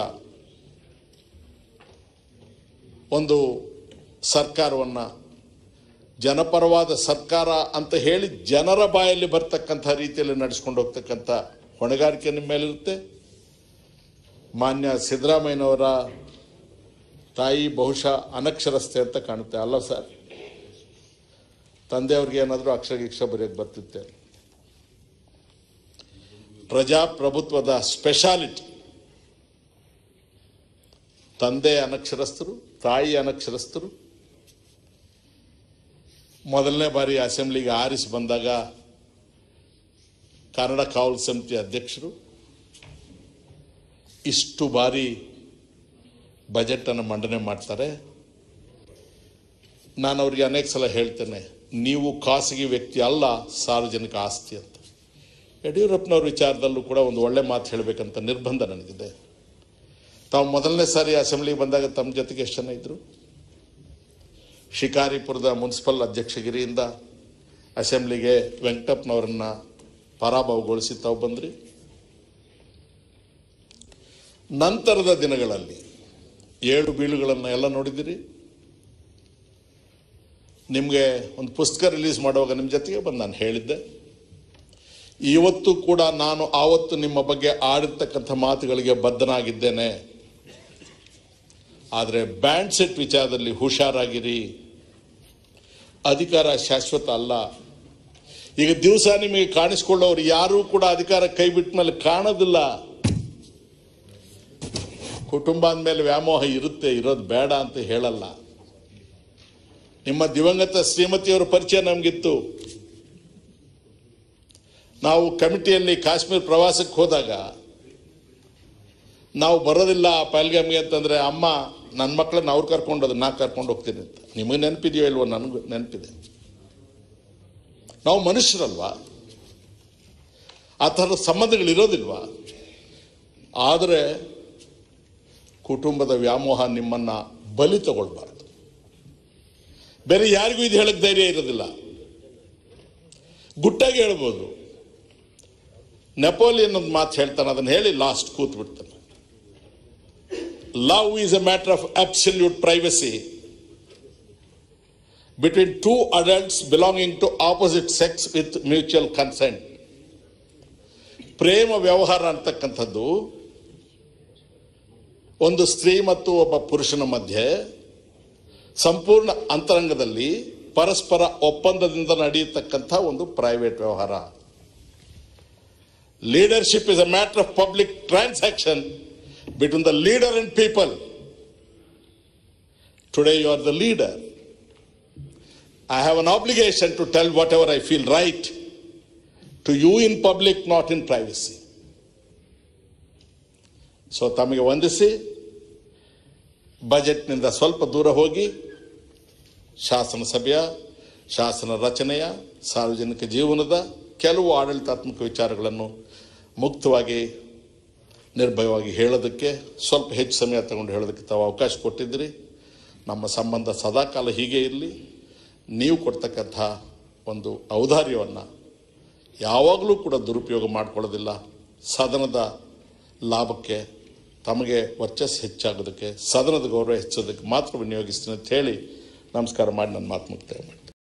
ಒಂದು ಸರ್ಕಾರವನ್ನು ಜನಪರವಾದ ಸರ್ಕಾರ ಅಂತ ಹೇಳಿ ಜನರ ಬಾಯಲ್ಲಿ ಬರ್ತಕ್ಕಂಥ ರೀತಿಯಲ್ಲಿ ನಡೆಸ್ಕೊಂಡು ಹೋಗ್ತಕ್ಕಂಥ ಹೊಣೆಗಾರಿಕೆ ನಿಮ್ಮ ಮೇಲಿರುತ್ತೆ ಮಾನ್ಯ ಸಿದ್ದರಾಮಯ್ಯನವರ ತಾಯಿ ಬಹುಶಃ ಅನಕ್ಷರಸ್ಥೆ ಅಂತ ಕಾಣುತ್ತೆ ಅಲ್ಲ ಸರ್ ತಂದೆಯವ್ರಿಗೆ ಏನಾದರೂ ಅಕ್ಷರ ಗಿಕ್ಷರ ಬರೆಯೋಕ್ಕೆ ಬರ್ತಿತ್ತೆ ಪ್ರಜಾಪ್ರಭುತ್ವದ ಸ್ಪೆಷಾಲಿಟಿ ತಂದೆ ಅನಕ್ಷರಸ್ಥರು ತಾಯಿ ಅನಕ್ಷರಸ್ಥರು ಮೊದಲನೇ ಬಾರಿ ಅಸೆಂಬ್ಲಿಗೆ ಆರಿಸಿ ಬಂದಾಗ ಕನ್ನಡ ಕಾವಲು ಸಮಿತಿ ಅಧ್ಯಕ್ಷರು ಇಷ್ಟು ಬಾರಿ ಬಜೆಟನ್ನು ಮಂಡನೆ ಮಾಡ್ತಾರೆ ನಾನು ಅವರಿಗೆ ಅನೇಕ ಸಲ ಹೇಳ್ತೇನೆ ನೀವು ಖಾಸಗಿ ವ್ಯಕ್ತಿ ಅಲ್ಲ ಸಾರ್ವಜನಿಕ ಆಸ್ತಿ ಅಂತ ಯಡಿಯೂರಪ್ಪನವ್ರ ವಿಚಾರದಲ್ಲೂ ಕೂಡ ಒಂದು ಒಳ್ಳೆ ಮಾತು ಹೇಳಬೇಕಂತ ನಿರ್ಬಂಧ ನನಗಿದೆ ತಾವು ಮೊದಲನೇ ಸಾರಿ ಅಸೆಂಬ್ಲಿಗೆ ಬಂದಾಗ ತಮ್ಮ ಜೊತೆಗೆ ಎಷ್ಟು ಜನ ಇದ್ರು ಶಿಕಾರಿಪುರದ ಮುನ್ಸಿಪಲ್ ಅಧ್ಯಕ್ಷಗಿರಿಯಿಂದ ಅಸೆಂಬ್ಲಿಗೆ ವೆಂಕಟಪ್ಪನವರನ್ನ ಪರಾಭವಗೊಳಿಸಿ ತಾವು ಬಂದ್ರಿ ನಂತರದ ದಿನಗಳಲ್ಲಿ ಏಳು ಬೀಳುಗಳನ್ನು ಎಲ್ಲ ನೋಡಿದಿರಿ ನಿಮಗೆ ಒಂದು ಪುಸ್ತಕ ರಿಲೀಸ್ ಮಾಡುವಾಗ ನಿಮ್ಮ ಜೊತೆಗೆ ಬಂದು ನಾನು ಹೇಳಿದ್ದೆ ಇವತ್ತು ಕೂಡ ನಾನು ಆವತ್ತು ನಿಮ್ಮ ಬಗ್ಗೆ ಆಡಿರ್ತಕ್ಕಂಥ ಮಾತುಗಳಿಗೆ ಬದ್ಧನಾಗಿದ್ದೇನೆ ಆದರೆ ಬ್ಯಾಂಡ್ ಸೆಟ್ ವಿಚಾರದಲ್ಲಿ ಹುಷಾರಾಗಿರಿ ಅಧಿಕಾರ ಶಾಶ್ವತ ಅಲ್ಲ ಈಗ ದಿವಸ ನಿಮಗೆ ಕಾಣಿಸ್ಕೊಳ್ಳೋರು ಯಾರೂ ಕೂಡ ಅಧಿಕಾರ ಕೈ ಬಿಟ್ಟ ಮೇಲೆ ಕಾಣೋದಿಲ್ಲ ಕುಟುಂಬ ಅಂದಮೇಲೆ ವ್ಯಾಮೋಹ ಇರುತ್ತೆ ಇರೋದು ಬೇಡ ಅಂತ ಹೇಳಲ್ಲ ನಿಮ್ಮ ದಿವಂಗತ ಶ್ರೀಮತಿಯವರ ಪರಿಚಯ ನಮಗಿತ್ತು ನಾವು ಕಮಿಟಿಯಲ್ಲಿ ಕಾಶ್ಮೀರ ಪ್ರವಾಸಕ್ಕೆ ಹೋದಾಗ ನಾವು ಬರೋದಿಲ್ಲ ಪಲ್ಗಾಮ್ಗೆ ಅಂತಂದ್ರೆ ಅಮ್ಮ ನನ್ನ ಮಕ್ಕಳನ್ನ ಅವ್ರು ಕರ್ಕೊಂಡೋದು ನಾ ಕರ್ಕೊಂಡು ಹೋಗ್ತೀನಿ ಅಂತ ನಿಮಗೆ ನೆನಪಿದೆಯೋ ಇಲ್ವೋ ನನಗೂ ನೆನಪಿದೆ ನಾವು ಮನುಷ್ಯರಲ್ವಾ ಆ ಥರದ ಸಂಬಂಧಗಳಿರೋದಿಲ್ವಾ ಆದರೆ ಕುಟುಂಬದ ವ್ಯಾಮೋಹ ನಿಮ್ಮನ್ನ ಬಲಿ ತಗೊಳ್ಬಾರ್ದು ಬೇರೆ ಯಾರಿಗೂ ಇದು ಹೇಳಕ್ ಧೈರ್ಯ ಇರೋದಿಲ್ಲ ಗುಟ್ಟಾಗಿ ಹೇಳ್ಬೋದು ನೆಪೋಲಿಯನ್ ಒಂದು ಮಾತು ಹೇಳ್ತಾನೆ ಅದನ್ನ ಹೇಳಿ ಲಾಸ್ಟ್ ಕೂತ್ ಬಿಡ್ತಾನೆ love is a matter of absolute privacy between two adults belonging to opposite sex with mutual consent ಪ್ರೇಮ ವ್ಯವಹಾರ ಅಂತಕ್ಕಂಥದ್ದು ಒಂದು ಸ್ತ್ರೀ ಮತ್ತು ಒಬ್ಬ ಪುರುಷನ ಮಧ್ಯೆ ಸಂಪೂರ್ಣ ಅಂತರಂಗದಲ್ಲಿ ಪರಸ್ಪರ ಒಪ್ಪಂದದಿಂದ ನಡೆಯತಕ್ಕಂಥ ಒಂದು ಪ್ರೈವೇಟ್ ವ್ಯವಹಾರ leadership is a matter of public transaction between the leader and people. Today you are the leader. I have an obligation to tell whatever I feel right to you in public, not in privacy. So ತಮಗೆ ವಂದಿಸಿ ಬಜೆಟ್ನಿಂದ ಸ್ವಲ್ಪ ದೂರ ಹೋಗಿ ಶಾಸನ ಸಭೆಯ ಶಾಸನ ರಚನೆಯ ಸಾರ್ವಜನಿಕ ಜೀವನದ ಕೆಲವು ಆಡಳಿತಾತ್ಮಕ ವಿಚಾರಗಳನ್ನು ಮುಕ್ತವಾಗಿ ನಿರ್ಭಯವಾಗಿ ಹೇಳೋದಕ್ಕೆ ಸ್ವಲ್ಪ ಹೆಚ್ಚು ಸಮಯ ತಗೊಂಡು ಹೇಳೋದಕ್ಕೆ ತಾವು ಅವಕಾಶ ಕೊಟ್ಟಿದ್ದೀರಿ ನಮ್ಮ ಸಂಬಂಧ ಸದಾಕಾಲ ಹೀಗೆ ಇರಲಿ ನೀವು ಕೊಡ್ತಕ್ಕಂಥ ಒಂದು ಔದಾರ್ಯವನ್ನು ಯಾವಾಗಲೂ ಕೂಡ ದುರುಪಯೋಗ ಮಾಡಿಕೊಳ್ಳೋದಿಲ್ಲ ಸದನದ ಲಾಭಕ್ಕೆ ತಮಗೆ ವರ್ಚಸ್ಸು ಹೆಚ್ಚಾಗೋದಕ್ಕೆ ಸದನದ ಗೌರವ ಹೆಚ್ಚೋದಕ್ಕೆ ಮಾತ್ರ ವಿನಿಯೋಗಿಸ್ತೀನಿ ಅಂತ ಹೇಳಿ ನಮಸ್ಕಾರ ಮಾಡಿ ನನ್ನ ಮಾತು ಮುಕ್ತಾಯ ಮಾಡಿ